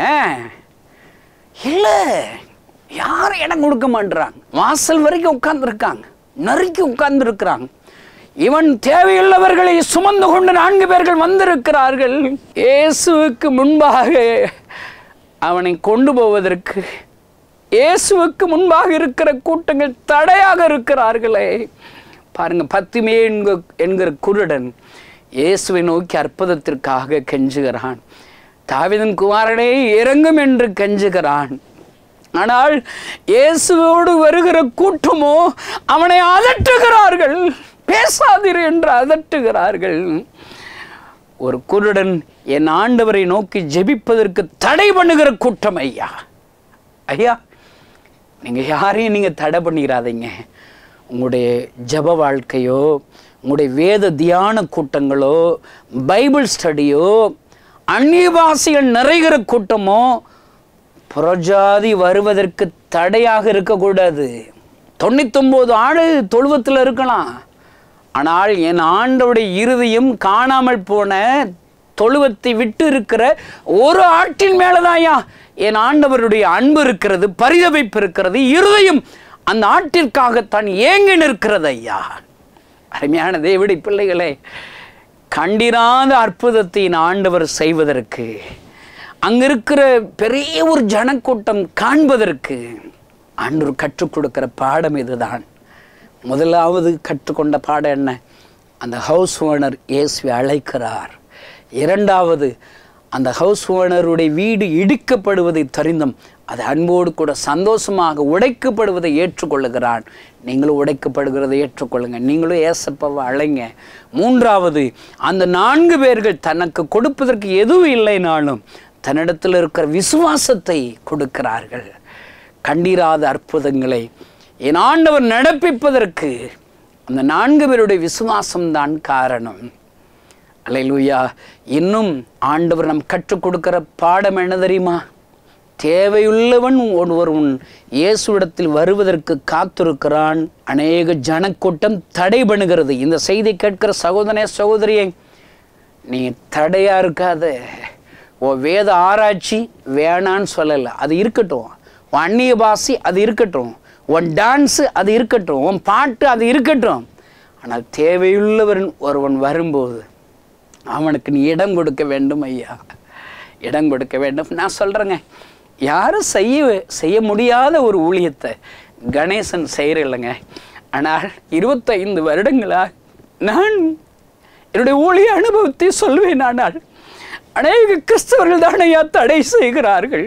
இல்லை யாரும் இடம் கொடுக்க மாட்டுறாங்க வாசல் வரைக்கும் உட்கார்ந்துருக்காங்க நறுக்கி உட்கார்ந்துருக்கிறாங்க இவன் தேவையுள்ளவர்களை சுமந்து கொண்டு நான்கு பேர்கள் வந்திருக்கிறார்கள் இயேசுவுக்கு முன்பாக அவனை கொண்டு போவதற்கு இயேசுவுக்கு முன்பாக இருக்கிற கூட்டங்கள் தடையாக இருக்கிறார்களே பாருங்க பத்துமே என்க என்கிற குருடன் இயேசுவை நோக்கி அற்புதத்திற்காக கெஞ்சுகிறான் தாவிதன் குமாரனே இறங்கும் என்று கெஞ்சுகிறான் ஆனால் இயேசுவோடு வருகிற கூட்டமோ அவனை அதட்டுகிறார்கள் பேசாதீர் என்று அதட்டுகிறார்கள் ஒரு குருடன் என் ஆண்டவரை நோக்கி ஜெபிப்பதற்கு தடை பண்ணுகிற கூட்டம் ஐயா ஐயா நீங்கள் யாரையும் நீங்கள் தடை பண்ணிடாதீங்க உங்களுடைய ஜப வாழ்க்கையோ உங்களுடைய வேத தியான கூட்டங்களோ பைபிள் ஸ்டடியோ அந்நிய பாஷைகள் நிறைகிற கூட்டமோ புறஜாதி வருவதற்கு தடையாக இருக்கக்கூடாது தொண்ணூத்தொம்பது ஆடு தொழுவத்தில் இருக்கலாம் ஆனால் என் ஆண்டவுடைய இருதயம் காணாமல் போன தொழுவத்தை விட்டு இருக்கிற ஒரு ஆட்டின் மேலதாயா என் ஆண்டவருடைய அன்பு இருக்கிறது பரிதவிப்பு இருக்கிறது இருதயம் அந்த ஆட்டிற்காக தான் ஏங்கி நிற்கிறது ஐயா அருமையான தேவடி பிள்ளைகளே கண்டிராத அற்புதத்தை என் ஆண்டவர் செய்வதற்கு அங்க இருக்கிற பெரிய ஒரு ஜனக்கூட்டம் காண்பதற்கு ஆண்டவர் கற்றுக் கொடுக்கிற பாடம் இதுதான் முதலாவது கற்றுக்கொண்ட பாடம் என்ன அந்த ஹவுஸ் ஓனர் இயேசுவை அழைக்கிறார் இரண்டாவது அந்த ஹவுஸ் ஓனருடைய வீடு இடிக்கப்படுவதை தெரிந்தும் அது அன்போடு கூட சந்தோஷமாக உடைக்கப்படுவதை ஏற்றுக்கொள்ளுகிறான் நீங்களும் உடைக்கப்படுகிறதை ஏற்றுக்கொள்ளுங்க நீங்களும் ஏசப்பாவை அழைங்க மூன்றாவது அந்த நான்கு பேர்கள் தனக்கு கொடுப்பதற்கு எதுவும் இல்லைனாலும் தன்னிடத்தில் இருக்கிற விசுவாசத்தை கொடுக்கிறார்கள் கண்டிராத அற்புதங்களை என் ஆண்டவர் நடப்பிப்பதற்கு அந்த நான்கு பேருடைய விசுவாசம்தான் காரணம் அல்லேலூயா இன்னும் ஆண்டவர் நம் கற்றுக் கொடுக்கிற பாடம் என்ன தெரியுமா தேவையுள்ளவன் ஒருவன் இயேசுவிடத்தில் வருவதற்கு காத்திருக்கிறான் அநேக ஜனக்கூட்டம் தடை பண்ணுகிறது இந்த செய்தி கேட்கிற சகோதரனே சகோதரியே நீ தடையா இருக்காத ஓ வேத ஆராய்ச்சி வேணான்னு சொல்லலை அது இருக்கட்டும் உன் அந்நிய பாசி அது இருக்கட்டும் உன் டான்ஸு அது இருக்கட்டும் உன் பாட்டு அது இருக்கட்டும் ஆனால் தேவையுள்ளவன் ஒருவன் வரும்போது அவனுக்கு நீ இடம் கொடுக்க வேண்டும் ஐயா இடம் கொடுக்க வேண்டும் நான் சொல்கிறேங்க யாரும் செய்ய செய்ய முடியாத ஒரு ஊழியத்தை கணேசன் செய்கிறதில்லைங்க ஆனால் இருபத்தைந்து வருடங்களா நான் என்னுடைய ஊழிய அனுபவத்தை சொல்வேன் ஆனால் அநேக கிறிஸ்தவர்கள் தான் ஐயா தடை செய்கிறார்கள்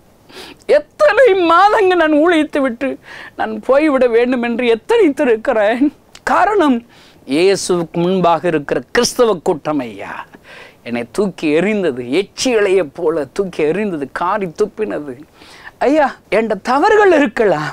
எத்தனை மாதங்கள் நான் ஊழியத்தை விட்டு நான் போய்விட வேண்டும் என்று எத்தனைத்திருக்கிறேன் காரணம் இயேசுவுக்கு முன்பாக இருக்கிற கிறிஸ்தவ கூட்டம் ஐயா என்னை தூக்கி எறிந்தது எச்சி இலையை போல தூக்கி எறிந்தது காரி துப்பினது ஐயா என்ற தவறுகள் இருக்கலாம்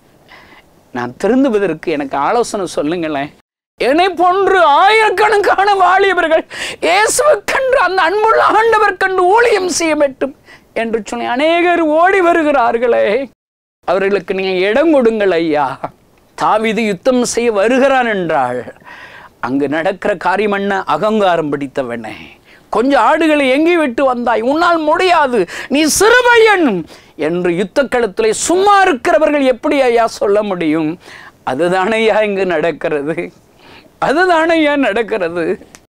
நான் திருந்துவதற்கு எனக்கு ஆலோசனை சொல்லுங்களேன் என்னை போன்று ஆயிரக்கணக்கான வாலிபர்கள் இயேசுவுக்கென்று அந்த அன்புள்ள ஆண்டவர் கண்டு ஊழியம் செய்ய வேண்டும் என்று சொல்லி அநேகர் ஓடி வருகிறார்களே அவர்களுக்கு நீங்க இடம் கொடுங்கள் ஐயா தாவீது யுத்தம் செய்ய வருகிறான் என்றால் அங்கு நடக்கிற காரியம் என்ன அகங்காரம் பிடித்தவனே கொஞ்சம் ஆடுகளை எங்கே விட்டு வந்தாய் உன்னால் முடியாது நீ சிறுபையன் என்று யுத்த களத்திலே சும்மா இருக்கிறவர்கள் எப்படி ஐயா சொல்ல முடியும் அதுதானே ஐயா இங்கு நடக்கிறது அதுதானே ஐயா நடக்கிறது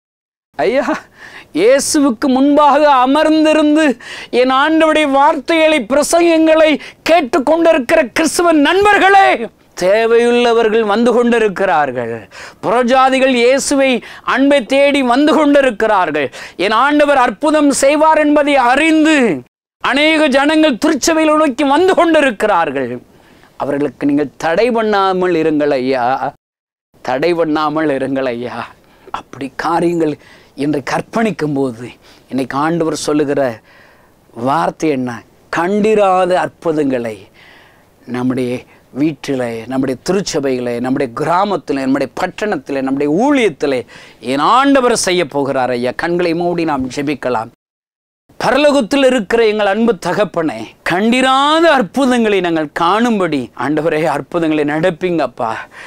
ஐயா இயேசுவுக்கு முன்பாக அமர்ந்திருந்து என் ஆண்டவருடைய வார்த்தைகளை பிரசங்கங்களை கேட்டுக்கொண்டிருக்கிற கிறிஸ்துவ நண்பர்களே தேவையுள்ளவர்கள் வந்து கொண்டிருக்கிறார்கள் புறஜாதிகள் இயேசுவை அன்பை தேடி வந்து கொண்டிருக்கிறார்கள் என் ஆண்டவர் அற்புதம் செய்வார் என்பதை அறிந்து அநேக ஜனங்கள் திருச்சபையில் நோக்கி வந்து கொண்டிருக்கிறார்கள் அவர்களுக்கு நீங்கள் தடை பண்ணாமல் இருங்கள் ஐயா தடை பண்ணாமல் இருங்கள் ஐயா அப்படி காரியங்கள் இன்று கற்பணிக்கும் போது இன்னைக்கு ஆண்டவர் சொல்லுகிற வார்த்தை என்ன கண்டிராத அற்புதங்களை நம்முடைய வீட்டில் நம்முடைய திருச்சபையில் நம்முடைய கிராமத்தில் நம்முடைய பட்டணத்தில் நம்முடைய ஊழியத்தில் என் ஆண்டவர் செய்ய போகிறார் ஐயா கண்களை மூடி நாம் ஜெபிக்கலாம் பரலோகத்தில் இருக்கிற எங்கள் அன்பு தகப்பனே கண்டிராத அற்புதங்களை நாங்கள் காணும்படி ஆண்டவரே அற்புதங்களை நடப்பீங்கப்பா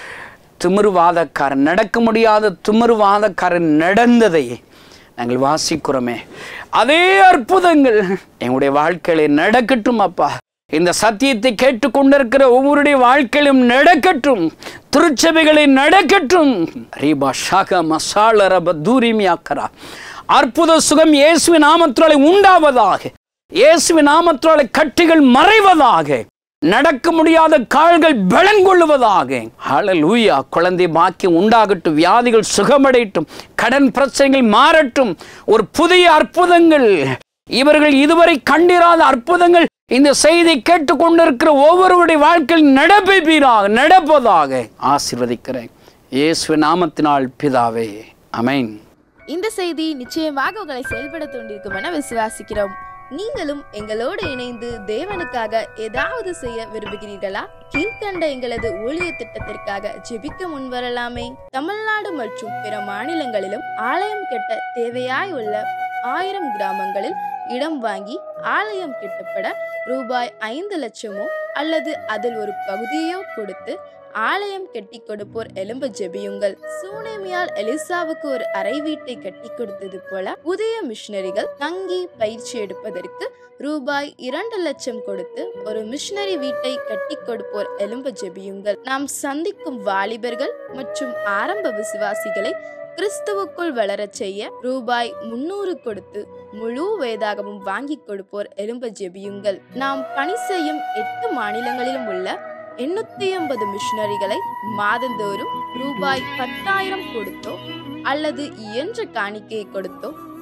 திமிருவாதக்காரன் நடக்க முடியாத திமிருவாதக்காரன் நடந்ததை நாங்கள் வாசிக்கிறோமே அதே அற்புதங்கள் எங்களுடைய வாழ்க்கையில நடக்கட்டும் அப்பா இந்த சத்தியத்தை கேட்டுக்கொண்டிருக்கிற ஒவ்வொருடைய வாழ்க்கையிலும் நடக்கட்டும் திருச்சபைகளில் நடக்கட்டும் ரீபா ஷாக மசால ரப தூரிமியாக்கரா அற்புத சுகம் இயேசுவின் நாமத்தினாலே உண்டாவதாக இயேசுவின் நாமத்தினாலே கட்டிகள் மறைவதாக நடக்க முடியாத கால்கள் பலன் கொள்ளுவதாக ஹalleluya குழந்தை பாக்கியம் உண்டாகட்டும் வியாதிகள் சுகமடையட்டும் கடன் பிரச்சனைகள் மாறட்டும் ஒரு புதிய அற்புதங்கள் இவர்கள் இதுவரை கண்டிராத அற்புதங்கள் இந்த செய்தி கேட்டுக்கொண்டிருக்கிற ஒவ்வொருவருடைய வாழ்க்கையில் நடப்பீராக நடப்பதாக ஆசீர்வதிக்கிறேன் இயேசு நாமத்தினால் பிதாவே அமேன் இந்த செய்தி நிச்சயமாக உங்களை செயல்பட தூண்டிருக்கும் என விசுவாசிக்கிறோம் நீங்களும் எங்களோடு இணைந்து தேவனுக்காக ஏதாவது செய்ய விரும்புகிறீர்களா கீழ்கண்ட எங்களது ஊழிய திட்டத்திற்காக ஜெபிக்க முன்வரலாமே தமிழ்நாடு மற்றும் பிற மாநிலங்களிலும் ஆலயம் கட்ட தேவையாய் உள்ள ஆயிரம் கிராமங்களில் இடம் வாங்கி ஆலயம் கட்டப்பட ரூபாய் ஐந்து லட்சமோ அல்லது அதில் ஒரு பகுதியோ கொடுத்து ஆலயம் கட்டி கொடுப்போர் எலும்ப ஜெபியுங்கள் சூனேமியால் எலிசாவுக்கு ஒரு அறை வீட்டை கட்டி கொடுத்தது போல புதிய மிஷனரிகள் தங்கி பயிற்சி எடுப்பதற்கு ரூபாய் இரண்டு லட்சம் கொடுத்து ஒரு மிஷனரி வீட்டை கட்டி கொடுப்போர் எலும்ப ஜெபியுங்கள் நாம் சந்திக்கும் வாலிபர்கள் மற்றும் ஆரம்ப விசுவாசிகளை கிறிஸ்துவுக்குள் வளரச் செய்ய ரூபாய் முன்னூறு கொடுத்து முழு வேதாகமும் வாங்கி கொடுப்போர் எலும்ப ஜெபியுங்கள் நாம் பணி செய்யும் எட்டு மாநிலங்களிலும் உள்ள எண்ணூத்தி ஐம்பது மிஷனரிகளை மாதந்தோறும் ரூபாய் பத்தாயிரம் கொடுத்தோ அல்லது இயன்ற காணிக்கையை கொடுத்தோ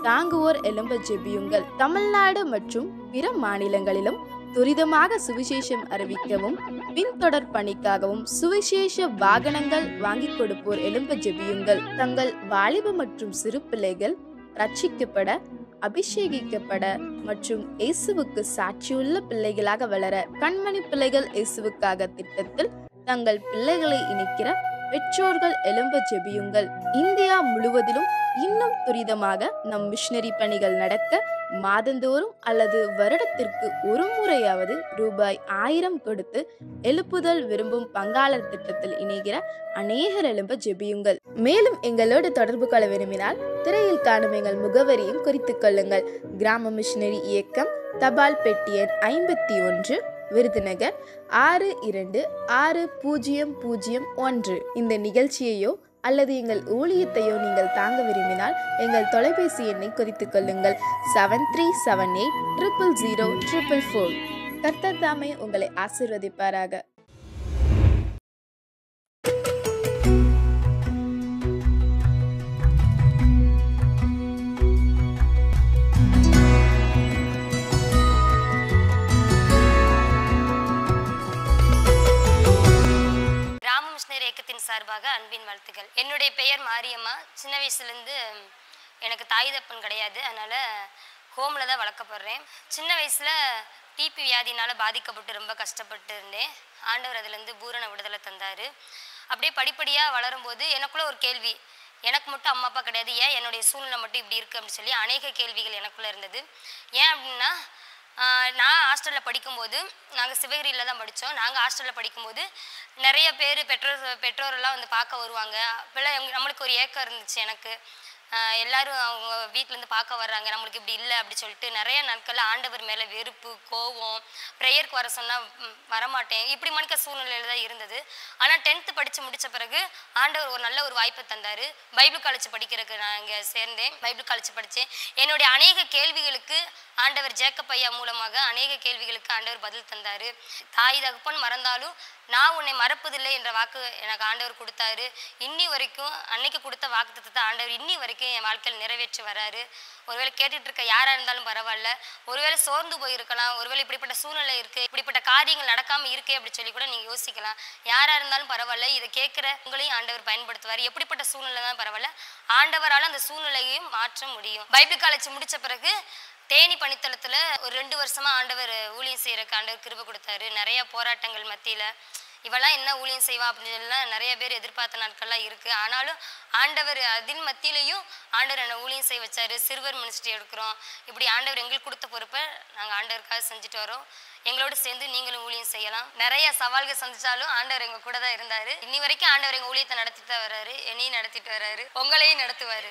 தாங்குவோர் எலும்ப ஜெபியுங்கள் தமிழ்நாடு மற்றும் பிற மாநிலங்களிலும் துரிதமாக சுவிசேஷம் அறிவிக்கவும் பின்தொடர் பணிக்காகவும் சுவிசேஷ வாகனங்கள் வாங்கிக் கொடுப்போர் எலும்ப ஜெபியுங்கள் தங்கள் வாலிப மற்றும் சிறு பிள்ளைகள் ரட்சிக்கப்பட அபிஷேகிக்கப்பட மற்றும் இயேசுவுக்கு சாட்சியுள்ள பிள்ளைகளாக வளர கண்மணி பிள்ளைகள் இயேசுவுக்காக திட்டத்தில் தங்கள் பிள்ளைகளை இணைக்கிற பெற்றோர்கள் எலும்ப ஜெபியுங்கள் இந்தியா முழுவதிலும் இன்னும் துரிதமாக நம் மிஷனரி பணிகள் நடக்க மாதந்தோறும் அல்லது வருடத்திற்கு ஒரு முறையாவது ரூபாய் ஆயிரம் கொடுத்து எழுப்புதல் விரும்பும் பங்காளர் திட்டத்தில் இணைகிற அநேகர் எழும்ப ஜெபியுங்கள் மேலும் எங்களோடு தொடர்பு கொள்ள விரும்பினால் திரையில் காணும் எங்கள் முகவரியும் குறித்துக் கொள்ளுங்கள் கிராம மிஷனரி இயக்கம் தபால் பெட்டி எண் ஐம்பத்தி ஒன்று விருதுநகர் ஆறு இரண்டு ஆறு பூஜ்ஜியம் பூஜ்ஜியம் ஒன்று இந்த நிகழ்ச்சியையோ அல்லது எங்கள் ஊழியத்தையோ நீங்கள் தாங்க விரும்பினால் எங்கள் தொலைபேசி எண்ணை குறித்துக் கொள்ளுங்கள் seven three seven eight triple zero triple four கர்த்தர் தாமே உங்களை ஆசிர்வதிப்பாராக கிராம மிஷினரி இயக்கத்தின் சார்பாக அன்பின் வாழ்த்துக்கள் என்னுடைய பெயர் மாரியம்மா சின்ன வயசுலேருந்து எனக்கு தாய் தப்பன் கிடையாது அதனால் ஹோமில் தான் வளர்க்கப்படுறேன் சின்ன வயசில் டிபி வியாதினால் பாதிக்கப்பட்டு ரொம்ப கஷ்டப்பட்டு இருந்தேன் ஆண்டவர் அதுலேருந்து பூரண விடுதலை தந்தார் அப்படியே படிப்படியாக வளரும்போது எனக்குள்ள ஒரு கேள்வி எனக்கு மட்டும் அம்மா அப்பா கிடையாது ஏன் என்னுடைய சூழ்நிலை மட்டும் இப்படி இருக்குது அப்படின்னு சொல்லி அநேக கேள்விகள் எனக்குள்ளே இருந்தது ஏன் அப்படின்னா ஆஹ் நான் ஹாஸ்டலில் படிக்கும்போது நாங்கள் சிவகிரியில் தான் படித்தோம் நாங்கள் ஹாஸ்டலில் படிக்கும்போது நிறைய பேர் பெற்றோர் பெற்றோரெல்லாம் வந்து பார்க்க வருவாங்க அப்போல்லாம் எங்க- நம்மளுக்கு ஒரு ஏக்கம் இருந்துச்சு எனக்கு ஆஹ் எல்லாரும் அவங்க வீட்டிலேருந்து பார்க்க வர்றாங்க நம்மளுக்கு இப்படி இல்லை அப்படி சொல்லிட்டு நிறைய நாட்களில் ஆண்டவர் மேலே வெறுப்பு கோவம் ப்ரேயருக்கு வர சொன்னால் வரமாட்டேன் இப்படி மணிக்க சூழ்நிலையில் தான் இருந்தது ஆனால் டென்த்து படித்து முடித்த பிறகு ஆண்டவர் ஒரு நல்ல ஒரு வாய்ப்பை தந்தார் பைபிள் காலேஜ் படிக்கிறதுக்கு நான் இங்கே சேர்ந்தேன் பைபிள் காலேஜ் படித்தேன் என்னுடைய அநேக கேள்விகளுக்கு ஆண்டவர் ஜேக்கப் ஐயா மூலமாக அநேக கேள்விகளுக்கு ஆண்டவர் பதில் தந்தார் தாய் தகப்பன் மறந்தாலும் நான் உன்னை மறப்பதில்லை என்ற வாக்கு எனக்கு ஆண்டவர் கொடுத்தாரு இன்னி வரைக்கும் அன்னைக்கு கொடுத்த வாக்குத்தத்தத்தை ஆண்டவர் இன்னி வரைக்கும் என் வாழ்க்கையில் நிறைவேற்றி வராரு ஒருவேளை கேட்டுட்டு இருக்க யாராக இருந்தாலும் பரவாயில்ல ஒருவேளை சோர்ந்து போயிருக்கலாம் ஒருவேளை இப்படிப்பட்ட சூழ்நிலை இருக்குது இப்படிப்பட்ட காரியங்கள் நடக்காமல் இருக்கே அப்படி சொல்லி கூட நீங்கள் யோசிக்கலாம் யாராக இருந்தாலும் பரவாயில்ல இதை கேட்குற உங்களையும் ஆண்டவர் பயன்படுத்துவார் எப்படிப்பட்ட சூழ்நிலை தான் பரவாயில்ல ஆண்டவரால் அந்த சூழ்நிலையையும் மாற்ற முடியும் பைபிள் காலேஜ் முடிச்ச பிறகு தேனி பணித்தளத்தில் ஒரு ரெண்டு வருஷமா ஆண்டவர் ஊழியம் செய்யறதுக்கு ஆண்டவர் கிருபை கொடுத்தாரு நிறைய போராட்டங்கள் மத்தியில் இவெல்லாம் என்ன ஊழியம் செய்வா அப்படின்னு சொல்லலாம் நிறைய பேர் எதிர்பார்த்த நாட்கள்லாம் இருக்கு ஆனாலும் ஆண்டவர் அதில் மத்தியிலையும் ஆண்டவர் என்னை ஊழியம் செய்ய வச்சாரு சிறுவர் மினிஸ்ட்ரி எடுக்கிறோம் இப்படி ஆண்டவர் எங்களுக்கு கொடுத்த பொறுப்பை நாங்கள் ஆண்டவருக்காக செஞ்சுட்டு வரோம் எங்களோட சேர்ந்து நீங்களும் ஊழியம் செய்யலாம் நிறைய சவால்கள் சந்திச்சாலும் ஆண்டவர் எங்க கூட தான் இருந்தாரு இன்னி வரைக்கும் ஆண்டவர் எங்க ஊழியத்தை நடத்திட்டு தான் வர்றாரு என்னையும் நடத்திட்டு வர்றாரு உங்களையும் நடத்துவாரு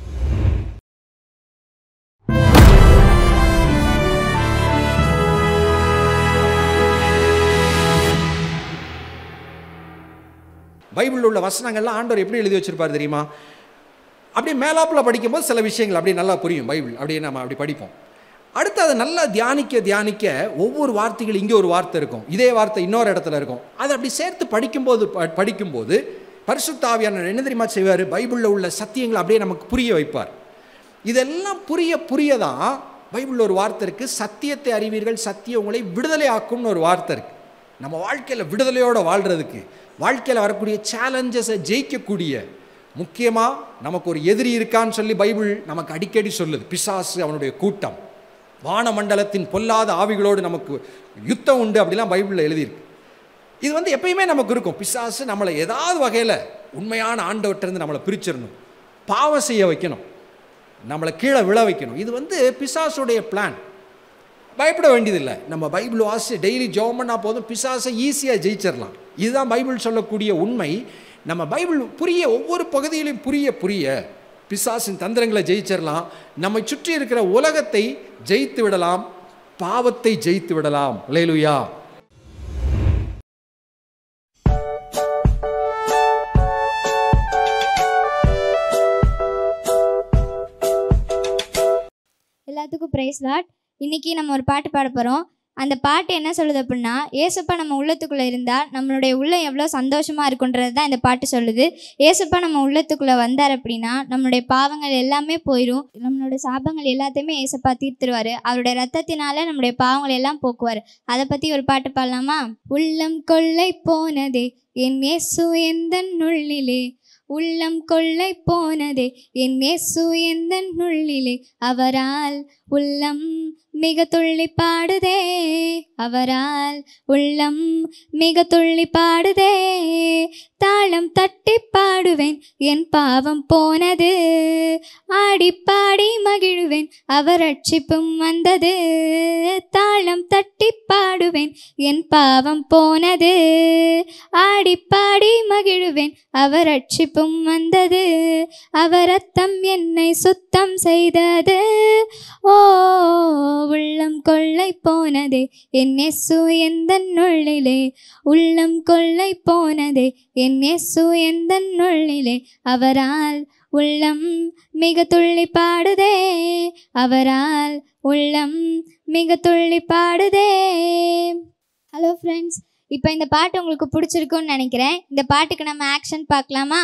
பைபிளில் உள்ள வசனங்கள்லாம் ஆண்டவர் எப்படி எழுதி வச்சிருப்பார் தெரியுமா அப்படியே மேலாப்பில் படிக்கும்போது சில விஷயங்கள் அப்படியே நல்லா புரியும் பைபிள் அப்படியே நம்ம அப்படி படிப்போம் அடுத்து அதை நல்லா தியானிக்க தியானிக்க ஒவ்வொரு வார்த்தைகள் இங்கே ஒரு வார்த்தை இருக்கும் இதே வார்த்தை இன்னொரு இடத்துல இருக்கும் அதை அப்படி சேர்த்து படிக்கும்போது ப- படிக்கும்போது பரிசுத்தாவியான என்ன தெரியுமா செய்வார் பைபிளில் உள்ள சத்தியங்களை அப்படியே நமக்கு புரிய வைப்பார் இதெல்லாம் புரிய புரிய தான் பைபிளில் ஒரு வார்த்தை இருக்குது சத்தியத்தை அறிவீர்கள் சத்தியம் உங்களை விடுதலை ஆக்கும்னு ஒரு வார்த்தை இருக்குது நம்ம வாழ்க்கையில் விடுதலையோடு வாழ்கிறதுக்கு வாழ்க்கையில் வரக்கூடிய சேலஞ்சஸை ஜெயிக்கக்கூடிய முக்கியமாக நமக்கு ஒரு எதிரி இருக்கான்னு சொல்லி பைபிள் நமக்கு அடிக்கடி சொல்லுது பிசாசு அவனுடைய கூட்டம் வானமண்டலத்தின் பொல்லாத ஆவிகளோடு நமக்கு யுத்தம் உண்டு அப்படிலாம் பைபிளில் எழுதியிருக்கு இது வந்து எப்பயுமே நமக்கு இருக்கும் பிசாசு நம்மளை ஏதாவது வகையில் உண்மையான ஆண்டவர்கிட்டருந்து நம்மளை பிரிச்சிடணும் பாவம் செய்ய வைக்கணும் நம்மளை கீழே விழ வைக்கணும் இது வந்து பிசாசுடைய பிளான் பயப்பட வேண்டியதில்லை நம்ம பைபிள் வாசி டெய்லி ஜெபம் பண்ணால் போதும் பிசாசை ஈஸியாக ஜெயிச்சிடலாம் இதுதான் பைபிள் சொல்லக்கூடிய உண்மை நம்ம பைபிள் புரிய ஒவ்வொரு பகுதியிலையும் புரிய புரிய பிசாசின் தந்திரங்களை ஜெயிச்சிடலாம் நம்மை சுற்றி இருக்கிற உலகத்தை ஜெயித்து விடலாம் பாவத்தை ஜெயித்து விடலாம் லேலுயா எல்லாத்துக்கும் ப்ரைஸ் லாட் இன்னைக்கு நம்ம ஒரு பாட்டு பாட போகிறோம் அந்த பாட்டு என்ன சொல்லுது அப்படின்னா ஏசப்பா நம்ம உள்ளத்துக்குள்ளே இருந்தால் நம்மளுடைய உள்ளம் எவ்வளோ சந்தோஷமாக இருக்குன்றது தான் இந்த பாட்டு சொல்லுது ஏசப்பா நம்ம உள்ளத்துக்குள்ளே வந்தார் அப்படின்னா நம்மளுடைய பாவங்கள் எல்லாமே போயிடும் நம்மளுடைய சாபங்கள் எல்லாத்தையுமே ஏசப்பா தீர்த்துருவார் அவருடைய ரத்தத்தினால நம்முடைய பாவங்கள் எல்லாம் போக்குவார் அதை பற்றி ஒரு பாட்டு பாடலாமா உள்ளம் கொள்ளை போனதே என் இயேசு எந்த நுள்ளிலே உள்ளம் கொள்ளை போனதே என் இயேசு எந்த நுள்ளிலே அவரால் உள்ளம் மிக துள்ளி பாடுதே அவரால் உள்ளம் மிக துள்ளி பாடுதே தாளம் தட்டி பாடுவேன் என் பாவம் போனது ஆடி பாடி மகிழுவேன் அவர் ரட்சிப்பும் வந்தது தாளம் தட்டி பாடுவேன் என் பாவம் போனது ஆடி பாடி மகிழுவேன் அவர் ரட்சிப்பும் வந்தது அவர் ரத்தம் என்னை சுத்தம் செய்தது ஓ உள்ளம் கொள்ளை போனதே என் இயேசு எந்த நுள்ளிலே உள்ளம் கொள்ளை போனதே என் இயேசு எந்த நுள்ளிலே அவரால் உள்ளம் மிக துள்ளி பாடுதே அவரால் உள்ளம் மிக துள்ளி பாடுதே ஹலோ ஃப்ரெண்ட்ஸ் இப்போ இந்த பாட்டு உங்களுக்கு பிடிச்சிருக்குன்னு நினைக்கிறேன் இந்த பாட்டுக்கு நம்ம ஆக்ஷன் பார்க்கலாமா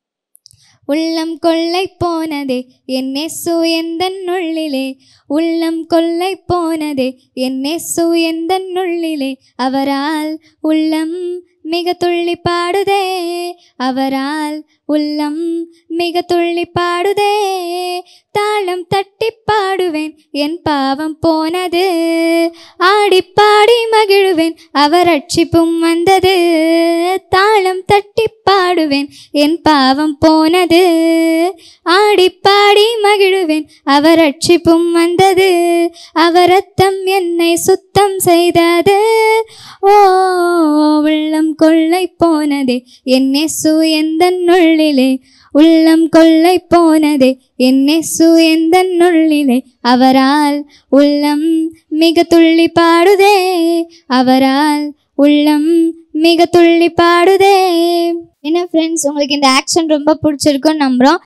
உள்ளம் கொள்ளை போனதே என் இயேசு எந்த நுள்ளிலே உள்ளம் கொள்ளை போனதே என் இயேசு எந்த நுள்ளிலே அவரால் உள்ளம் மிக துள்ளி பாடுதே அவரால் உள்ளம் மிக துள்ளி பாடுதே தாளம் தட்டி பாடுவேன் என் பாவம் போனது ஆடி பாடி மகிழுவேன் அவர் ரட்சிப்பும் வந்தது தாளம் தட்டி பாடுவேன் என் பாவம் போனது ஆடி பாடி மகிழுவேன் அவர் ரட்சிப்பும் வந்தது அவர் ரத்தம் என்னை சுத்தம் செய்தது ஓ உள்ளம் கொள்ளை போனதே என் இயேசு எந்த நுள்ளிலே உள்ளம் கொள்ளை போனதே என் இயேசு எந்த நுள்ளிலே அவரால் உள்ளம் மிக துள்ளி பாடுதே அவரால் உள்ளம் மிக துள்ளி பாடுதே என்ன ஃப்ரெண்ட்ஸ் உங்களுக்கு இந்த ஆக்ஷன் ரொம்ப பிடிச்சிருக்குன்னு நம்புகிறோம்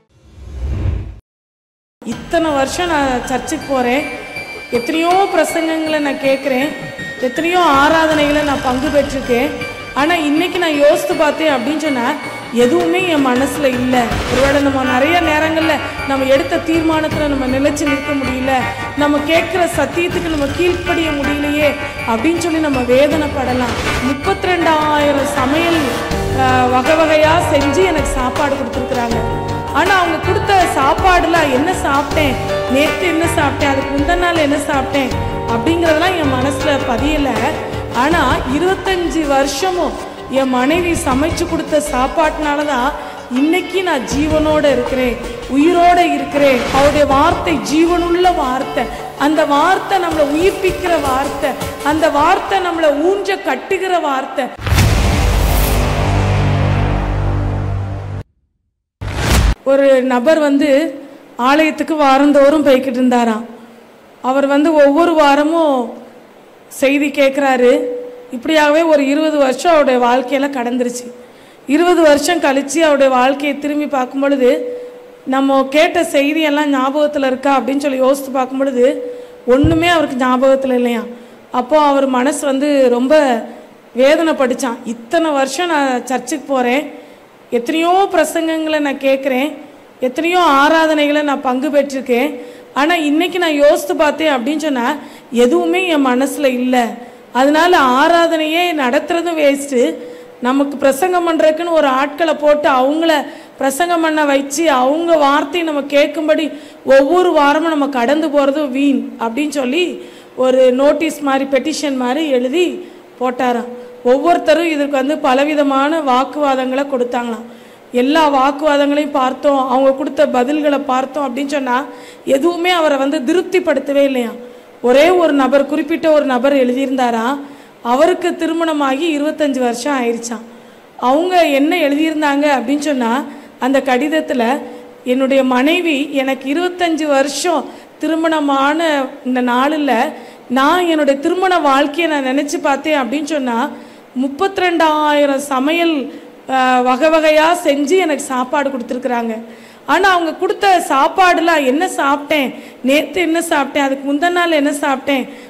இத்தனை வருஷம் நான் சர்ச்சுக்கு போகிறேன் எத்தனையோ பிரசங்கங்களை நான் கேட்குறேன் எத்தனையோ ஆராதனைகளை நான் பங்கு பெற்றிருக்கேன் ஆனால் இன்னைக்கு நான் யோசித்து பார்த்தேன் அப்படின்னு சொன்னால் எதுவுமே என் மனசில் இல்லை ஒருவேளை நம்ம நிறைய நேரங்களில் நம்ம எடுத்த தீர்மானத்தில் நம்ம நிலைச்சு நிற்க முடியல நம்ம கேட்குற சத்தியத்துக்கு நம்ம கீழ்ப்படிய முடியலையே அப்படின்னு சொல்லி நம்ம வேதனைப்படலாம் முப்பத்தி ரெண்டாயிரம் சமையல் ஆஹ், வகை வகையாக செஞ்சு எனக்கு சாப்பாடு கொடுத்துருக்குறாங்க ஆனால் அவங்க கொடுத்த சாப்பாடுல என்ன சாப்பிட்டேன் நேற்று என்ன சாப்பிட்டேன் அதுக்கு முந்தின நாள் என்ன சாப்பிட்டேன் அப்படிங்கிறதெல்லாம் என் மனசில் பதியலை ஆனால் இருபத்தஞ்சி வருஷமும் என் மனைவி சமைச்சு கொடுத்த சாப்பாட்டுனால தான் இன்னைக்கு நான் ஜீவனோட இருக்கிறேன் உயிரோட இருக்கிறேன் அவருடைய வார்த்தை ஜீவனுள்ள வார்த்தை அந்த வார்த்தை நம்மளை உயிர்ப்பிக்கிற வார்த்தை அந்த வார்த்தை நம்மளை ஊஞ்ச கட்டுகிற வார்த்தை ஒரு நபர் வந்து ஆலயத்துக்கு வாரந்தோறும் போய்கிட்டு இருந்தாராம் அவர் வந்து ஒவ்வொரு வாரமும் செய்தி கேட்குறாரு இப்படியாகவே ஒரு இருபது வருஷம் அவருடைய வாழ்க்கையில் கடந்துருச்சு இருபது வருஷம் கழித்து அவருடைய வாழ்க்கையை திரும்பி பார்க்கும் பொழுது நம்ம கேட்ட செய்தியெல்லாம் ஞாபகத்தில் இருக்கா அப்படின்னு சொல்லி யோசித்து பார்க்கும் பொழுது ஒன்றுமே அவருக்கு ஞாபகத்தில் இல்லையா அப்போ அவர் மனசு வந்து ரொம்ப வேதனை படித்தான் இத்தனை வருஷம் நான் சர்ச்சுக்கு போகிறேன் எத்தனையோ பிரசங்கங்களை நான் கேட்குறேன் எத்தனையோ ஆராதனைகளை நான் பங்கு பெற்றிருக்கேன் ஆனால் இன்னைக்கு நான் யோசித்து பார்த்தேன் அப்படின்னு சொன்னால் எதுவுமே என் மனசில் இல்லை அதனால ஆராதனையே நடத்துறதும் வேஸ்ட்டு நமக்கு பிரசங்கம் பண்ணுறதுக்குன்னு ஒரு ஆட்களை போட்டு அவங்கள பிரசங்கம் பண்ண வச்சு அவங்க வார்த்தையை நம்ம கேட்கும்படி ஒவ்வொரு வாரமும் நம்ம கடந்து போகிறதும் வீண் அப்படின்னு சொல்லி ஒரு நோட்டீஸ் மாதிரி பெட்டிஷன் மாதிரி எழுதி போட்டாராம் ஒவ்வொருத்தரும் இதுக்கு வந்து பலவிதமான வாக்குவாதங்களை கொடுத்தாங்களாம் எல்லா வாக்குவாதங்களையும் பார்த்தோம் அவங்க கொடுத்த பதில்களை பார்த்தோம் அப்படின்னு சொன்னால் எதுவுமே அவரை வந்து திருப்திப்படுத்தவே இல்லையா ஒரே ஒரு நபர் குறிப்பிட்ட ஒரு நபர் எழுதியிருந்தாரா அவருக்கு திருமணமாகி இருபத்தஞ்சி வருஷம் ஆயிடுச்சாம் அவங்க என்ன எழுதியிருந்தாங்க அப்படின்னு சொன்னால் அந்த கடிதத்தில் என்னுடைய மனைவி எனக்கு இருபத்தஞ்சி வருஷம் திருமணமான இந்த நாளில் நான் என்னுடைய திருமண வாழ்க்கையை நான் நினச்சி பார்த்தேன் அப்படின்னு சொன்னால் முப்பத்தி ரெண்டாயிரம் சமையல் ஆஹ், வகை வகையாக செஞ்சு எனக்கு சாப்பாடு கொடுத்துருக்குறாங்க ஆனால் அவங்க கொடுத்த சாப்பாடுலாம் என்ன சாப்பிட்டேன் நேற்று என்ன சாப்பிட்டேன் அதுக்கு முந்தின நாள் என்ன சாப்பிட்டேன்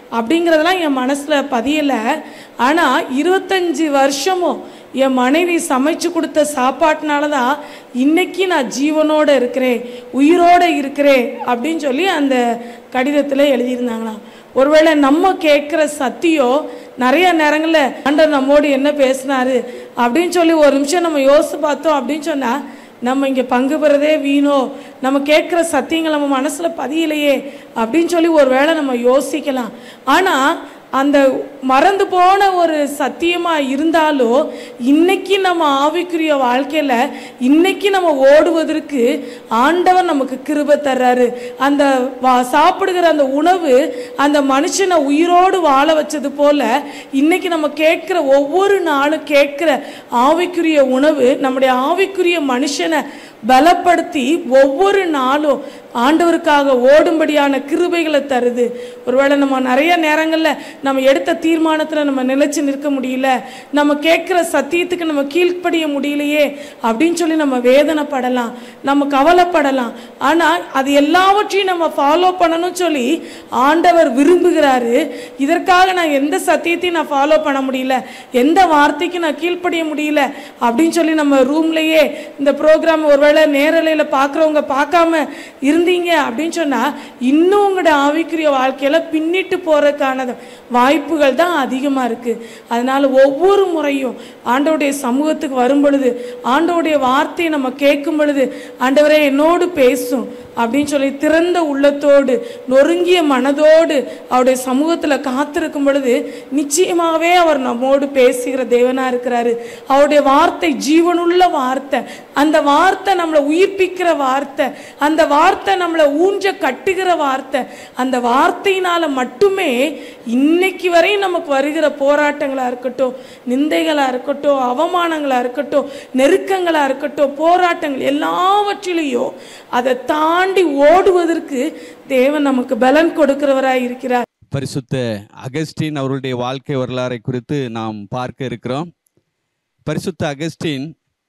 அப்படிங்கிறதெல்லாம் என் மனசில் பதியலை ஆனால் இருபத்தஞ்சி வருஷமும் என் மனைவி சமைச்சு கொடுத்த சாப்பாட்டினால தான் இன்னைக்கு நான் ஜீவனோடு இருக்கிறேன் உயிரோடு இருக்கிறேன் அப்படின்னு சொல்லி அந்த கடிதத்தில் எழுதியிருந்தாங்களாம் ஒருவேளை நம்ம கேட்குற சத்தியம் நிறைய நேரங்களில் ஆண்டவர் நம்மோடு என்ன பேசினாரு அப்படின்னு சொல்லி ஒரு நிமிஷம் நம்ம யோசித்து பார்த்தோம் அப்படின்னு சொன்னால் நம்ம இங்கே பங்கு பெறதே வீணோ நம்ம கேட்குற சத்தியங்கள் நம்ம மனசில் பதியலையே அப்படின்னு சொல்லி ஒரு வேளை நம்ம யோசிக்கலாம் ஆனால் அந்த மறந்து போன ஒரு சத்தியமாக இருந்தாலும் இன்னைக்கு நம்ம ஆவிக்குரிய வாழ்க்கையில் இன்னைக்கு நம்ம ஓடுவதற்கு ஆண்டவர் நமக்கு கிருபை தர்றாரு அந்த வா சாப்பிடுகிற அந்த உணவு அந்த மனுஷனை உயிரோடு வாழ வச்சது போல இன்னைக்கு நம்ம கேட்குற ஒவ்வொரு நாளும் கேட்குற ஆவிக்குரிய உணவு நம்முடைய ஆவிக்குரிய மனுஷனை பலப்படுத்தி ஒவ்வொரு நாளும் ஆண்டவருக்காக ஓடும்படியான கிருபைகளை தருது ஒருவேளை நம்ம நிறைய நேரங்களில் நம்ம எடுத்த தீர்மானத்தில் நம்ம நிலைச்சு நிற்க முடியல நம்ம கேட்குற சத்தியத்துக்கு நம்ம கீழ்ப்படிய முடியலையே அப்படின்னு சொல்லி நம்ம வேதனைப்படலாம் நம்ம கவலைப்படலாம் ஆனால் அது எல்லாவற்றையும் நம்ம ஃபாலோ பண்ணணும்னு சொல்லி ஆண்டவர் விரும்புகிறாரு இதற்காக நான் எந்த சத்தியத்தையும் நான் ஃபாலோ பண்ண முடியல எந்த வார்த்தைக்கு நான் கீழ்ப்படிய முடியல அப்படின்னு சொல்லி நம்ம ரூம்லேயே இந்த ப்ரோக்ராம் ஒருவேளை நேரலையில் பார்க்குறவங்க பார்க்காம இருந்தீங்க அப்படின்னு சொன்னால் இன்னும் உங்களோட ஆவிக்குரிய வாழ்க்கையில் பின்னிட்டு போகிறதுக்கான வாய்ப்புகள் தான் அதிகமாக இருக்குது அதனால் ஒவ்வொரு முறையும் ஆண்டவருடைய சமூகத்துக்கு வரும் பொழுது ஆண்டவருடைய வார்த்தையை நம்ம கேட்கும் பொழுது ஆண்டவரே என்னோடு பேசும் அப்படின்னு சொல்லி திறந்த உள்ளத்தோடு நொறுங்கிய மனதோடு அவருடைய சமூகத்தில் காத்திருக்கும் பொழுது நிச்சயமாகவே அவர் நம்மோடு பேசுகிற தேவனாக இருக்கிறாரு அவருடைய வார்த்தை ஜீவனுள்ள வார்த்தை அந்த வார்த்தை நம்மளை உயிர்ப்பிக்கிற வார்த்தை அந்த வார்த்தை நம்மளை ஊஞ்ச கட்டுகிற வார்த்தை அந்த வார்த்தையினால மட்டுமே இன்னைக்கு வரையும் நமக்கு வருகிற போராட்டங்களாக இருக்கட்டும் நிந்தைகளாக இருக்கட்டும் அவமானங்களாக இருக்கட்டும் நெருக்கங்களாக இருக்கட்டும் போராட்டங்கள் எல்லாவற்றிலையும் அதை தாண்டி ஓடுவதற்கு தேவன் நமக்கு பலன் கொடுக்கிறவராய் இருக்கிறார் பரிசுத்த அகஸ்டின் அவர்களுடைய வாழ்க்கை வரலாறை குறித்து நாம் பார்க்க இருக்கிறோம் பரிசுத்த அகஸ்டின்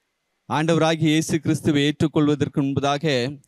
ஆண்டவராகிய இயேசு கிறிஸ்துவை ஏற்றுக்கொள்வதற்கு முன்பதாக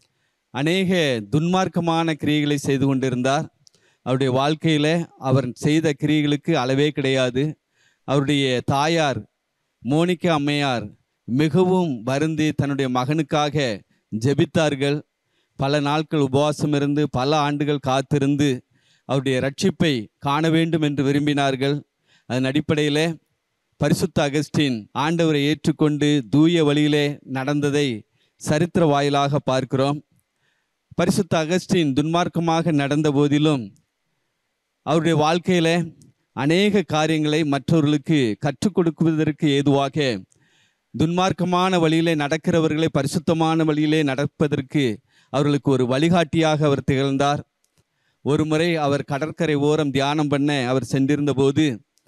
அநேக துன்மார்க்கமான கிரியைகளை செய்து கொண்டிருந்தார் அவருடைய வாழ்க்கையில் அவர் செய்த கிரியைகளுக்கு அளவே கிடையாது அவருடைய தாயார் மோனிகா அம்மையார் மிகவும் வருந்தி தன்னுடைய மகனுக்காக ஜெபித்தார்கள் பல நாட்கள் உபவாசம் இருந்து பல ஆண்டுகள் காத்திருந்து அவருடைய ரட்சிப்பை காண வேண்டும் என்று விரும்பினார்கள் அதன் அடிப்படையில் பரிசுத்த அகஸ்டின் ஆண்டவரை ஏற்றுக்கொண்டு தூய வழியிலே நடந்ததை சரித்திர வாயிலாக பார்க்கிறோம் பரிசுத்த அகஸ்டின் துன்மார்க்கமாக நடந்த போதிலும் அவருடைய வாழ்க்கையில் அநேக காரியங்களை மற்றவர்களுக்கு கற்றுக் கொடுக்குவதற்கு ஏதுவாக துன்மார்க்கமான வழியிலே நடக்கிறவர்களை பரிசுத்தமான வழியிலே நடப்பதற்கு அவர்களுக்கு ஒரு வழிகாட்டியாக அவர் திகழ்ந்தார் ஒரு முறை அவர் கடற்கரை ஓரம் தியானம் பண்ண அவர் சென்றிருந்த போது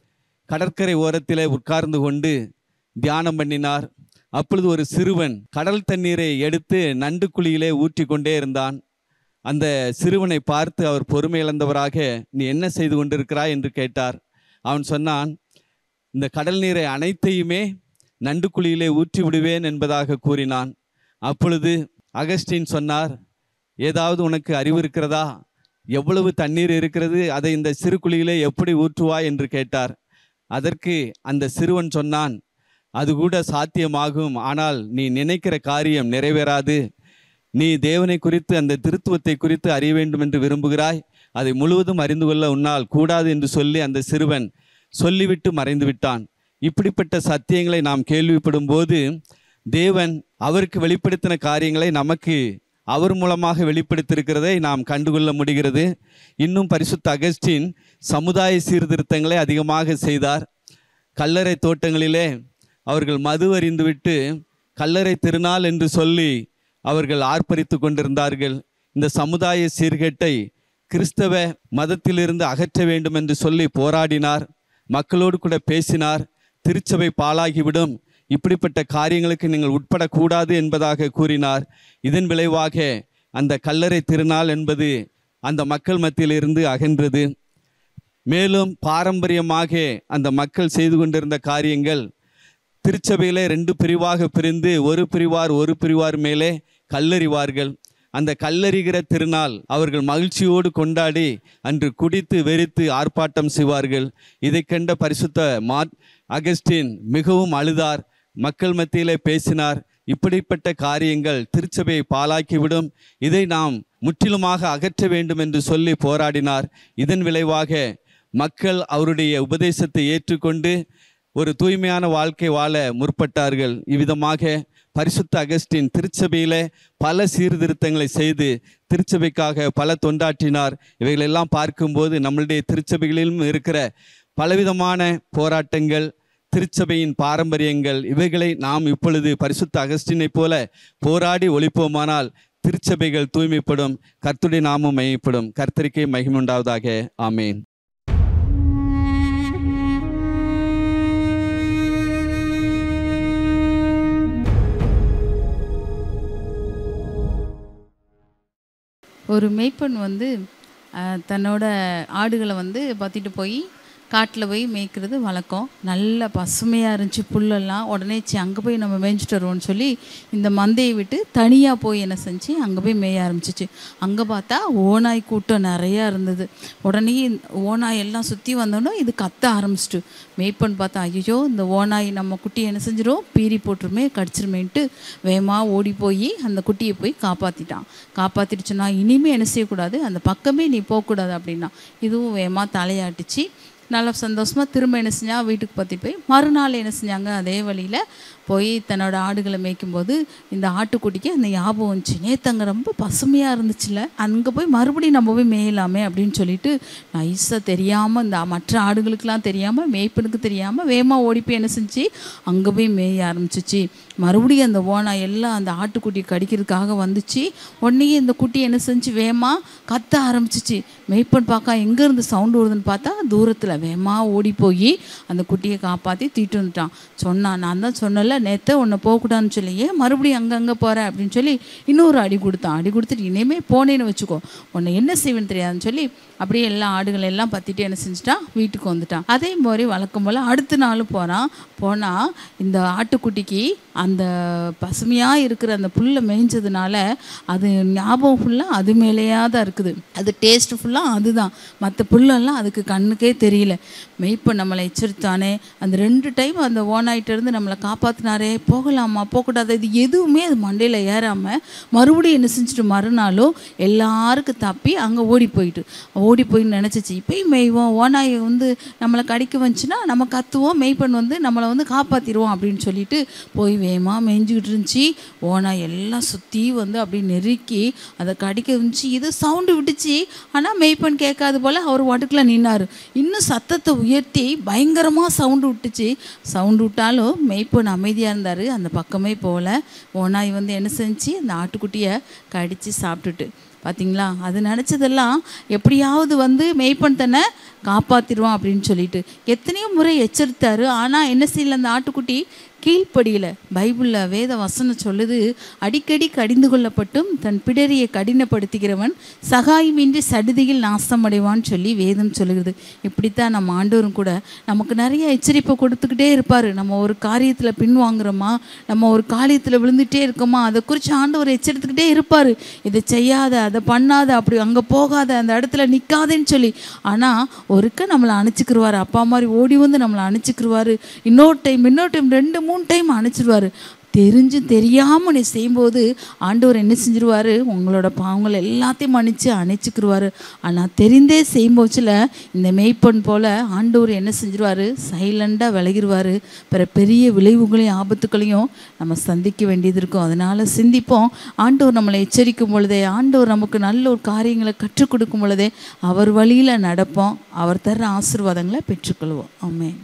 கடற்கரை ஓரத்திலே உட்கார்ந்து கொண்டு தியானம் பண்ணினார் அப்பொழுது ஒரு சிறுவன் கடல் தண்ணீரை எடுத்து நண்டு குழியிலே ஊற்றி கொண்டே இருந்தான் அந்த சிறுவனை பார்த்து அவர் பொறுமை இழந்தவராக நீ என்ன செய்து கொண்டிருக்கிறாய் என்று கேட்டார் அவன் சொன்னான் இந்த கடல் நீரை அனைத்தையுமே நண்டு குழியிலே ஊற்றி விடுவேன் என்பதாக கூறினான் அப்பொழுது அகஸ்டின் சொன்னார் ஏதாவது உனக்கு அறிவு இருக்கிறதா எவ்வளவு தண்ணீர் இருக்கிறது அதை இந்த சிறு குழியிலே எப்படி ஊற்றுவாய் என்று கேட்டார் அதற்கு அந்த சிறுவன் சொன்னான் அது கூட சாத்தியமாகும் ஆனால் நீ நினைக்கிற காரியம் நிறைவேறாது நீ தேவனை குறித்து அந்த திருத்துவத்தை குறித்து அறிய வேண்டும் என்று விரும்புகிறாய் அதை முழுவதும் அறிந்து கொள்ள உன்னால் கூடாது என்று சொல்லி அந்த சிறுவன் சொல்லிவிட்டு மறைந்து விட்டான் இப்படிப்பட்ட சத்தியங்களை நாம் கேள்விப்படும் போது தேவன் அவருக்கு வெளிப்படுத்தின காரியங்களை நமக்கு அவர் மூலமாக வெளிப்படுத்தியிருக்கிறதை நாம் கண்டுகொள்ள முடிகிறது இன்னும் பரிசுத்த அகஸ்டின் சமுதாய சீர்திருத்தங்களை அதிகமாக செய்தார் கல்லறை தோட்டங்களிலே அவர்கள் மது அறிந்துவிட்டு கல்லறை திருநாள் என்று சொல்லி அவர்கள் ஆர்ப்பரித்து கொண்டிருந்தார்கள் இந்த சமுதாய சீர்கேட்டை கிறிஸ்தவ மதத்திலிருந்து அகற்ற வேண்டும் என்று சொல்லி போராடினார் மக்களோடு கூட பேசினார் திருச்சபை பாழாகிவிடும் இப்படிப்பட்ட காரியங்களுக்கு நீங்கள் உட்படக்கூடாது என்பதாக கூறினார் இதன் விளைவாக அந்த கல்லறை திருநாள் என்பது அந்த மக்கள் மத்தியிலிருந்து அகன்றது மேலும் பாரம்பரியமாக அந்த மக்கள் செய்து கொண்டிருந்த காரியங்கள் திருச்சபையிலே ரெண்டு பிரிவாக பிரிந்து ஒரு பிரிவார் ஒரு பிரிவார் மேலே கல்லறிவார்கள் அந்த கல்லறிகிற திருநாள் அவர்கள் மகிழ்ச்சியோடு கொண்டாடி அன்று குடித்து வெறித்து ஆர்ப்பாட்டம் செய்வார்கள் இதை கண்ட பரிசுத்த மா அகஸ்டின் மிகவும் அழுதார் மக்கள் மத்தியிலே பேசினார் இப்படிப்பட்ட காரியங்கள் திருச்சபையை பாலாக்கிவிடும் இதை நாம் முற்றிலுமாக அகற்ற வேண்டும் என்று சொல்லி போராடினார் இதன் விளைவாக மக்கள் அவருடைய உபதேசத்தை ஏற்றுக்கொண்டு ஒரு தூய்மையான வாழ்க்கை வாழ முற்பட்டார்கள் இவ்விதமாக பரிசுத்த அகஸ்டின் திருச்சபையில பல சீர்திருத்தங்களை செய்து திருச்சபைக்காக பல தொண்டாற்றினார் இவைகளெல்லாம் பார்க்கும்போது நம்மளுடைய திருச்சபைகளிலும் இருக்கிற பலவிதமான போராட்டங்கள் திருச்சபையின் பாரம்பரியங்கள் இவைகளை நாம் இப்பொழுது பரிசுத்த அகஸ்டினைப் போல போராடி ஒழிப்போமானால் திருச்சபைகள் தூய்மைப்படும் கர்த்துடைய நாமம் மையப்படும் கர்த்தரிக்கே மகிமுண்டாவதாக ஆமேன் ஒரு மேய்ப்பன் வந்து அஹ், தன்னோட ஆடுகளை வந்து பற்றிட்டு போய் காட்டில் போய் மேய்க்கிறது வழக்கம் நல்ல பசுமையாக இருந்துச்சு புல்லெல்லாம் உடனே சி அங்கே போய் நம்ம மேய்ஞ்சிட்டு வருவோம்னு சொல்லி இந்த மந்தையை விட்டு தனியாக போய் என்ன செஞ்சு அங்கே போய் மேய ஆரம்பிச்சிச்சு அங்கே பார்த்தா ஓநாய் கூட்டம் நிறையா இருந்தது உடனே இந்த ஓநாய் எல்லாம் சுற்றி வந்தோன்னே இது கத்த ஆரம்பிச்சிட்டு மேய்ப்பன் பார்த்தா ஐயோ இந்த ஓநாய் நம்ம குட்டியை என்ன செஞ்சிரும் பீறி போட்டுருமே கடிச்சிருமேன்ட்டு வேகமாக ஓடி போய் அந்த குட்டியை போய் காப்பாற்றிட்டான் காப்பாற்றிடுச்சுன்னா இனிமே என்ன செய்யக்கூடாது அந்த பக்கமே நீ போகக்கூடாது அப்படின்னா இதுவும் வேகமாக தலையாட்டுச்சு நல்லா சந்தோஷமாக திரும்ப என்ன செஞ்சா வீட்டுக்கு பற்றி போய் மறுநாள் என்ன செஞ்சாங்க அதே வழியில் போய் தன்னோட ஆடுகளை மேய்க்கும்போது இந்த ஆட்டுக்குட்டிக்கு அந்த ஞாபகம் வந்துச்சு நேத்து அங்கே ரொம்ப பசுமையாக இருந்துச்சுல அங்கே போய் மறுபடியும் நம்ம போய் மேயலாமே அப்படின்னு சொல்லிட்டு நைஸாக தெரியாமல் இந்த மற்ற ஆடுகளுக்கெல்லாம் தெரியாமல் மேய்ப்பனுக்கு தெரியாமல் வேகமாக ஓடி போய் என்ன செஞ்சு அங்கே போய் மேய ஆரம்பிச்சிச்சு மறுபடியும் அந்த ஓனாய் எல்லாம் அந்த ஆட்டுக்குட்டியை கடிக்கிறதுக்காக வந்துச்சு உடனே இந்த குட்டி என்ன செஞ்சு வேகமாக கத்த ஆரம்பிச்சிச்சு மேய்ப்பன் பார்க்க எங்கேருந்து சவுண்டு வருதுன்னு பார்த்தா தூரத்தில் வேகமாக ஓடி போய் அந்த குட்டியை காப்பாற்றி தூக்கிட்டு வந்துட்டான் சொன்னான் நான் தான் சொன்னல நேற்று உன்னை போகக்கூடாதுன்னு சொல்லி ஏன் மறுபடியும் அங்கங்கே போகிறேன் அப்படின்னு சொல்லி இன்னொரு அடி கொடுத்தான் அடி கொடுத்துட்டு இனிமேல் போனேன்னு வச்சுக்கோ உன்னை என்ன செய்வேன்னு தெரியாதுன்னு சொல்லி அப்படியே எல்லா ஆடுகளை எல்லாம் பற்றிட்டு என்ன செஞ்சுட்டான் வீட்டுக்கு வந்துட்டான் அதே மாதிரி வழக்கம் போல் அடுத்த நாள் போகிறான் போனால் இந்த ஆட்டுக்குட்டிக்கு அந்த பசுமையாக இருக்கிற அந்த புல்லை மேய்ஞ்சதுனால அது ஞாபகம் ஃபுல்லாக அது மேலேயா தான் இருக்குது அது டேஸ்ட் ஃபுல்லாக அதுதான் மற்ற புல்லெல்லாம் அதுக்கு கண்ணுக்கே தெரியல மெய்ப்ப நம்மளை எச்சரித்தானே அந்த ரெண்டு டைம் அந்த ஓனாயிட்ட இருந்து நம்மளை காப்பாற்றினாரே போகலாமா போகக்கூடாது இது எதுவுமே அது மண்டையில் ஏறாமல் மறுபடியும் என்ன செஞ்சுட்டு மறுநாளும் எல்லாருக்கும் தப்பி அங்கே ஓடி போயிட்டு ஓடி போய் நினச்சிச்சு இப்பயும் மேய்வோம் ஓனாய் வந்து நம்மளை கடிக்க வந்துச்சுன்னா நம்ம கத்துவோம் மெய்ப்பன் வந்து நம்மளை வந்து காப்பாற்றிடுவோம் அப்படின்னு சொல்லிட்டு போய் வேகமாக மேய்ஞ்சிக்கிட்டு இருந்துச்சு ஓனாய் எல்லாம் சுற்றி வந்து அப்படி நெருக்கி அதை கடிக்க இருந்துச்சு இது சவுண்டு விட்டுச்சு ஆனால் மெய்ப்பன் கேட்காது போல் அவர் வாட்டுக்குள்ள நின்னார் இன்னும் சத்தத்தை உயர்த்தி பயங்கரமாக சவுண்டு விட்டுச்சு சவுண்டு விட்டாலும் மெய்ப்பன் அமைதியாக இருந்தார் அந்த பக்கமே போகல ஓனாய் வந்து என்ன செஞ்சு அந்த ஆட்டுக்குட்டியை கடித்து சாப்பிட்டுட்டு பார்த்தீங்களா அது நினச்சதெல்லாம் எப்படியாவது வந்து மெய்ப்பன் தன்னை காப்பாற்றிடுவான் அப்படின்னு சொல்லிட்டு எத்தனையோ முறை எச்சரித்தாரு ஆனால் என்ன செய்யல அந்த ஆட்டுக்குட்டி கீழ்ப்படியில் பைபிளில் வேத வசனம் சொல்லுது அடிக்கடி கடிந்து கொள்ளப்பட்டும் தன் பிடரியை கடினப்படுத்துகிறவன் சகாயமின்றி சடுதியில் நாசமடைவான்னு சொல்லி வேதம் சொல்லுகிறது இப்படித்தான் நம்ம ஆண்டவரும் கூட நமக்கு நிறைய எச்சரிப்பை கொடுத்துக்கிட்டே இருப்பார் நம்ம ஒரு காரியத்தில் பின்வாங்குறோமா நம்ம ஒரு காரியத்தில் விழுந்துட்டே இருக்கோமா அதை குறித்து ஆண்டவர் எச்சரித்துக்கிட்டே இருப்பார் இதை செய்யாத அதை பண்ணாத அப்படி அங்கே போகாத அந்த இடத்துல நிற்காதேன்னு சொல்லி ஆனால் ஒருக்க நம்மளை அணைச்சிக்கிருவார் அப்பா மாதிரி ஓடி வந்து நம்மளை அணைச்சிக்கிருவார் இன்னொரு டைம் இன்னொரு டைம் ரெண்டு மூணு டைம் அணைச்சிருவார் தெரிஞ்சு தெரியாமல் நீ செய்யும்போது ஆண்டவர் என்ன செஞ்சிருவார் உங்களோட பாவங்களை எல்லாத்தையும் மன்னிச்சு அணைச்சிக்கிருவார் ஆனால் தெரிந்தே செய்யும்போச்சில் இந்த மெய்ப்பெண் போல் ஆண்டவர் என்ன செஞ்சிருவார் சைலண்டாக விலகிடுவார் பிற பெரிய விளைவுகளையும் ஆபத்துக்களையும் நம்ம சந்திக்க வேண்டியது இருக்கும் அதனால் சிந்திப்போம் ஆண்டவர் நம்மளை எச்சரிக்கும் பொழுதே ஆண்டவர் நமக்கு நல்ல ஒரு காரியங்களை கற்றுக் கொடுக்கும் பொழுதே அவர் வழியில் நடப்போம் அவர் தர்ற ஆசீர்வாதங்களை பெற்றுக்கொள்வோம் ஆமென்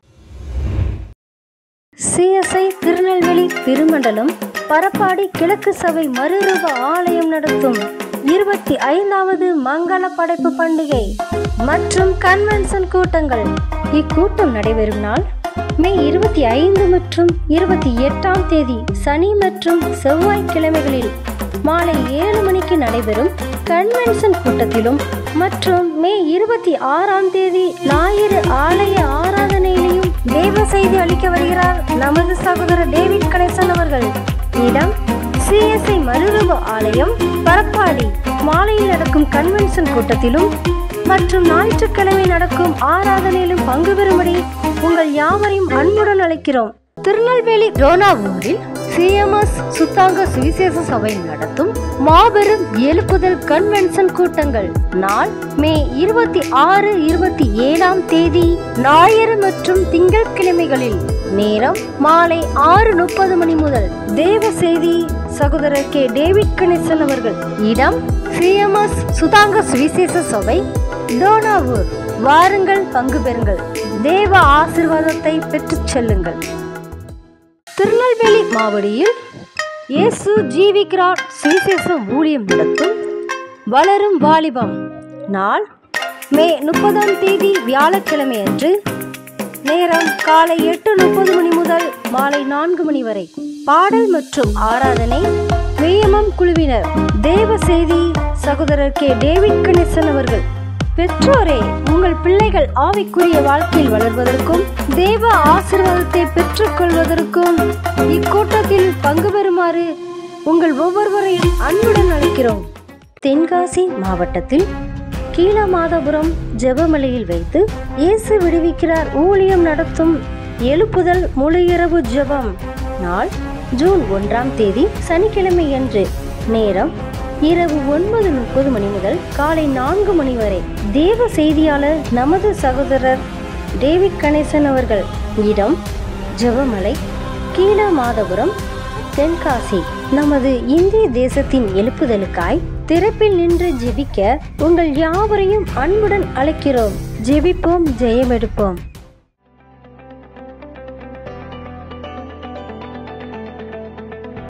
சிஎஸ்ஐ திருநெல்வேலி திருமண்டலம் பரப்பாடி கிழக்கு சபை மறுரூப ஆலயம் நடத்தும் இருபத்தி ஐந்தாவது மங்கள படைப்பு பண்டிகை மற்றும் கன்வென்ஷன் கூட்டங்கள் இக்கூட்டம் நடைபெறும் நாள் மே இருபத்தி ஐந்து மற்றும் இருபத்தி எட்டாம் தேதி சனி மற்றும் செவ்வாய்க்கிழமைகளில் மாலை ஏழு மணிக்கு நடைபெறும் கன்வென்ஷன் கூட்டத்திலும் மற்றும் மே இருபத்தி ஆறாம் தேதி ஞாயிறு ஆலய ஆராதனையிலையும் தேவ செய்தி அளிக்க வருகிறார் நமது சகோதரர் டேவிட் கணேசன் அவர்கள் இடம் சிஎஸ்ஐ மறுரூப ஆலயம் பரப்பாடி மாலையில் நடக்கும் கன்வென்ஷன் கூட்டத்திலும் மற்றும் ஞாயிற்றுக்கிழமை நடக்கும் ஆராதனையிலும் பங்கு பெறும்படி உங்கள் யாவரையும் அன்புடன் அழைக்கிறோம் திருநெல்வேலி ரோனாவூரில் சிஎம்எஸ் சுத்தாங்க சுவிசேஷ சபை நடத்தும் மாபெரும் எழுப்புதல் கன்வென்ஷன் கூட்டங்கள் நாள் மே இருபத்தி ஆறு இருபத்தி ஏழாம் தேதி ஞாயிறு மற்றும் திங்கட்கிழமைகளில் நேரம் மாலை ஆறு முப்பது மணி முதல் தேவ செய்தி சகோதரர் கே டேவிட் கணேசன் அவர்கள் இடம் சிஎம்எஸ் சுதாங்க சுவிசேஷ சபை டோனாவூர் வாருங்கள் பங்கு பெறுங்கள் தேவ ஆசிர்வாதத்தை பெற்றுச் செல்லுங்கள் திருநெல்வேலி மாவடியில் இயேசு ஜீவிக்கிறார் சுவிசேஷம் ஊழியம் நடத்தும் வளரும் வாலிபம் நாள் மே முப்பதாம் தேதி வியாழக்கிழமை அன்று நேரம் காலை எட்டு முப்பது மணி முதல் மாலை நான்கு மணி வரை பாடல் மற்றும் ஆராதனை விஎம்எம் குழுவினர் தேவ செய்தி சகோதரர் கே டேவிட் கணேசன் அவர்கள் பெற்றோரே உங்கள் பிள்ளைகள் ஆவிக்குரிய வாழ்க்கையில் வளர்வதற்கும் தேவ ஆசீர்வாதத்தை பெற்றுக்கொள்வதற்கும் இக்கூட்டத்தில் பங்கு பெறுமாறு உங்கள் ஒவ்வொருவரையும் அன்புடன் அழைக்கிறோம் தென்காசி மாவட்டத்தில் கீழமாதபுரம் ஜெபமலையில் வைத்து இயேசு விடுவிக்கிறார் ஊழியம் நடத்தும் எழுப்புதல் முழு இரவு ஜெபம் நாள் ஜூன் ஒன்றாம் தேதி சனிக்கிழமை அன்று நேரம் இரவு ஒன்பது முப்பது மணி முதல் காலை நான்கு மணி வரை தேவ செய்தியாளர் நமது சகோதரர் டேவிட் கணேசன் அவர்கள் இடம் ஜெபமலை கீழமாதபுரம் தென்காசி நமது இந்திய தேசத்தின் எழுப்புதலுக்காய் திறப்பில் நின்று ஜெபிக்க உங்கள் யாவரையும் அன்புடன் அழைக்கிறோம் ஜெபிப்போம் ஜெயமெடுப்போம்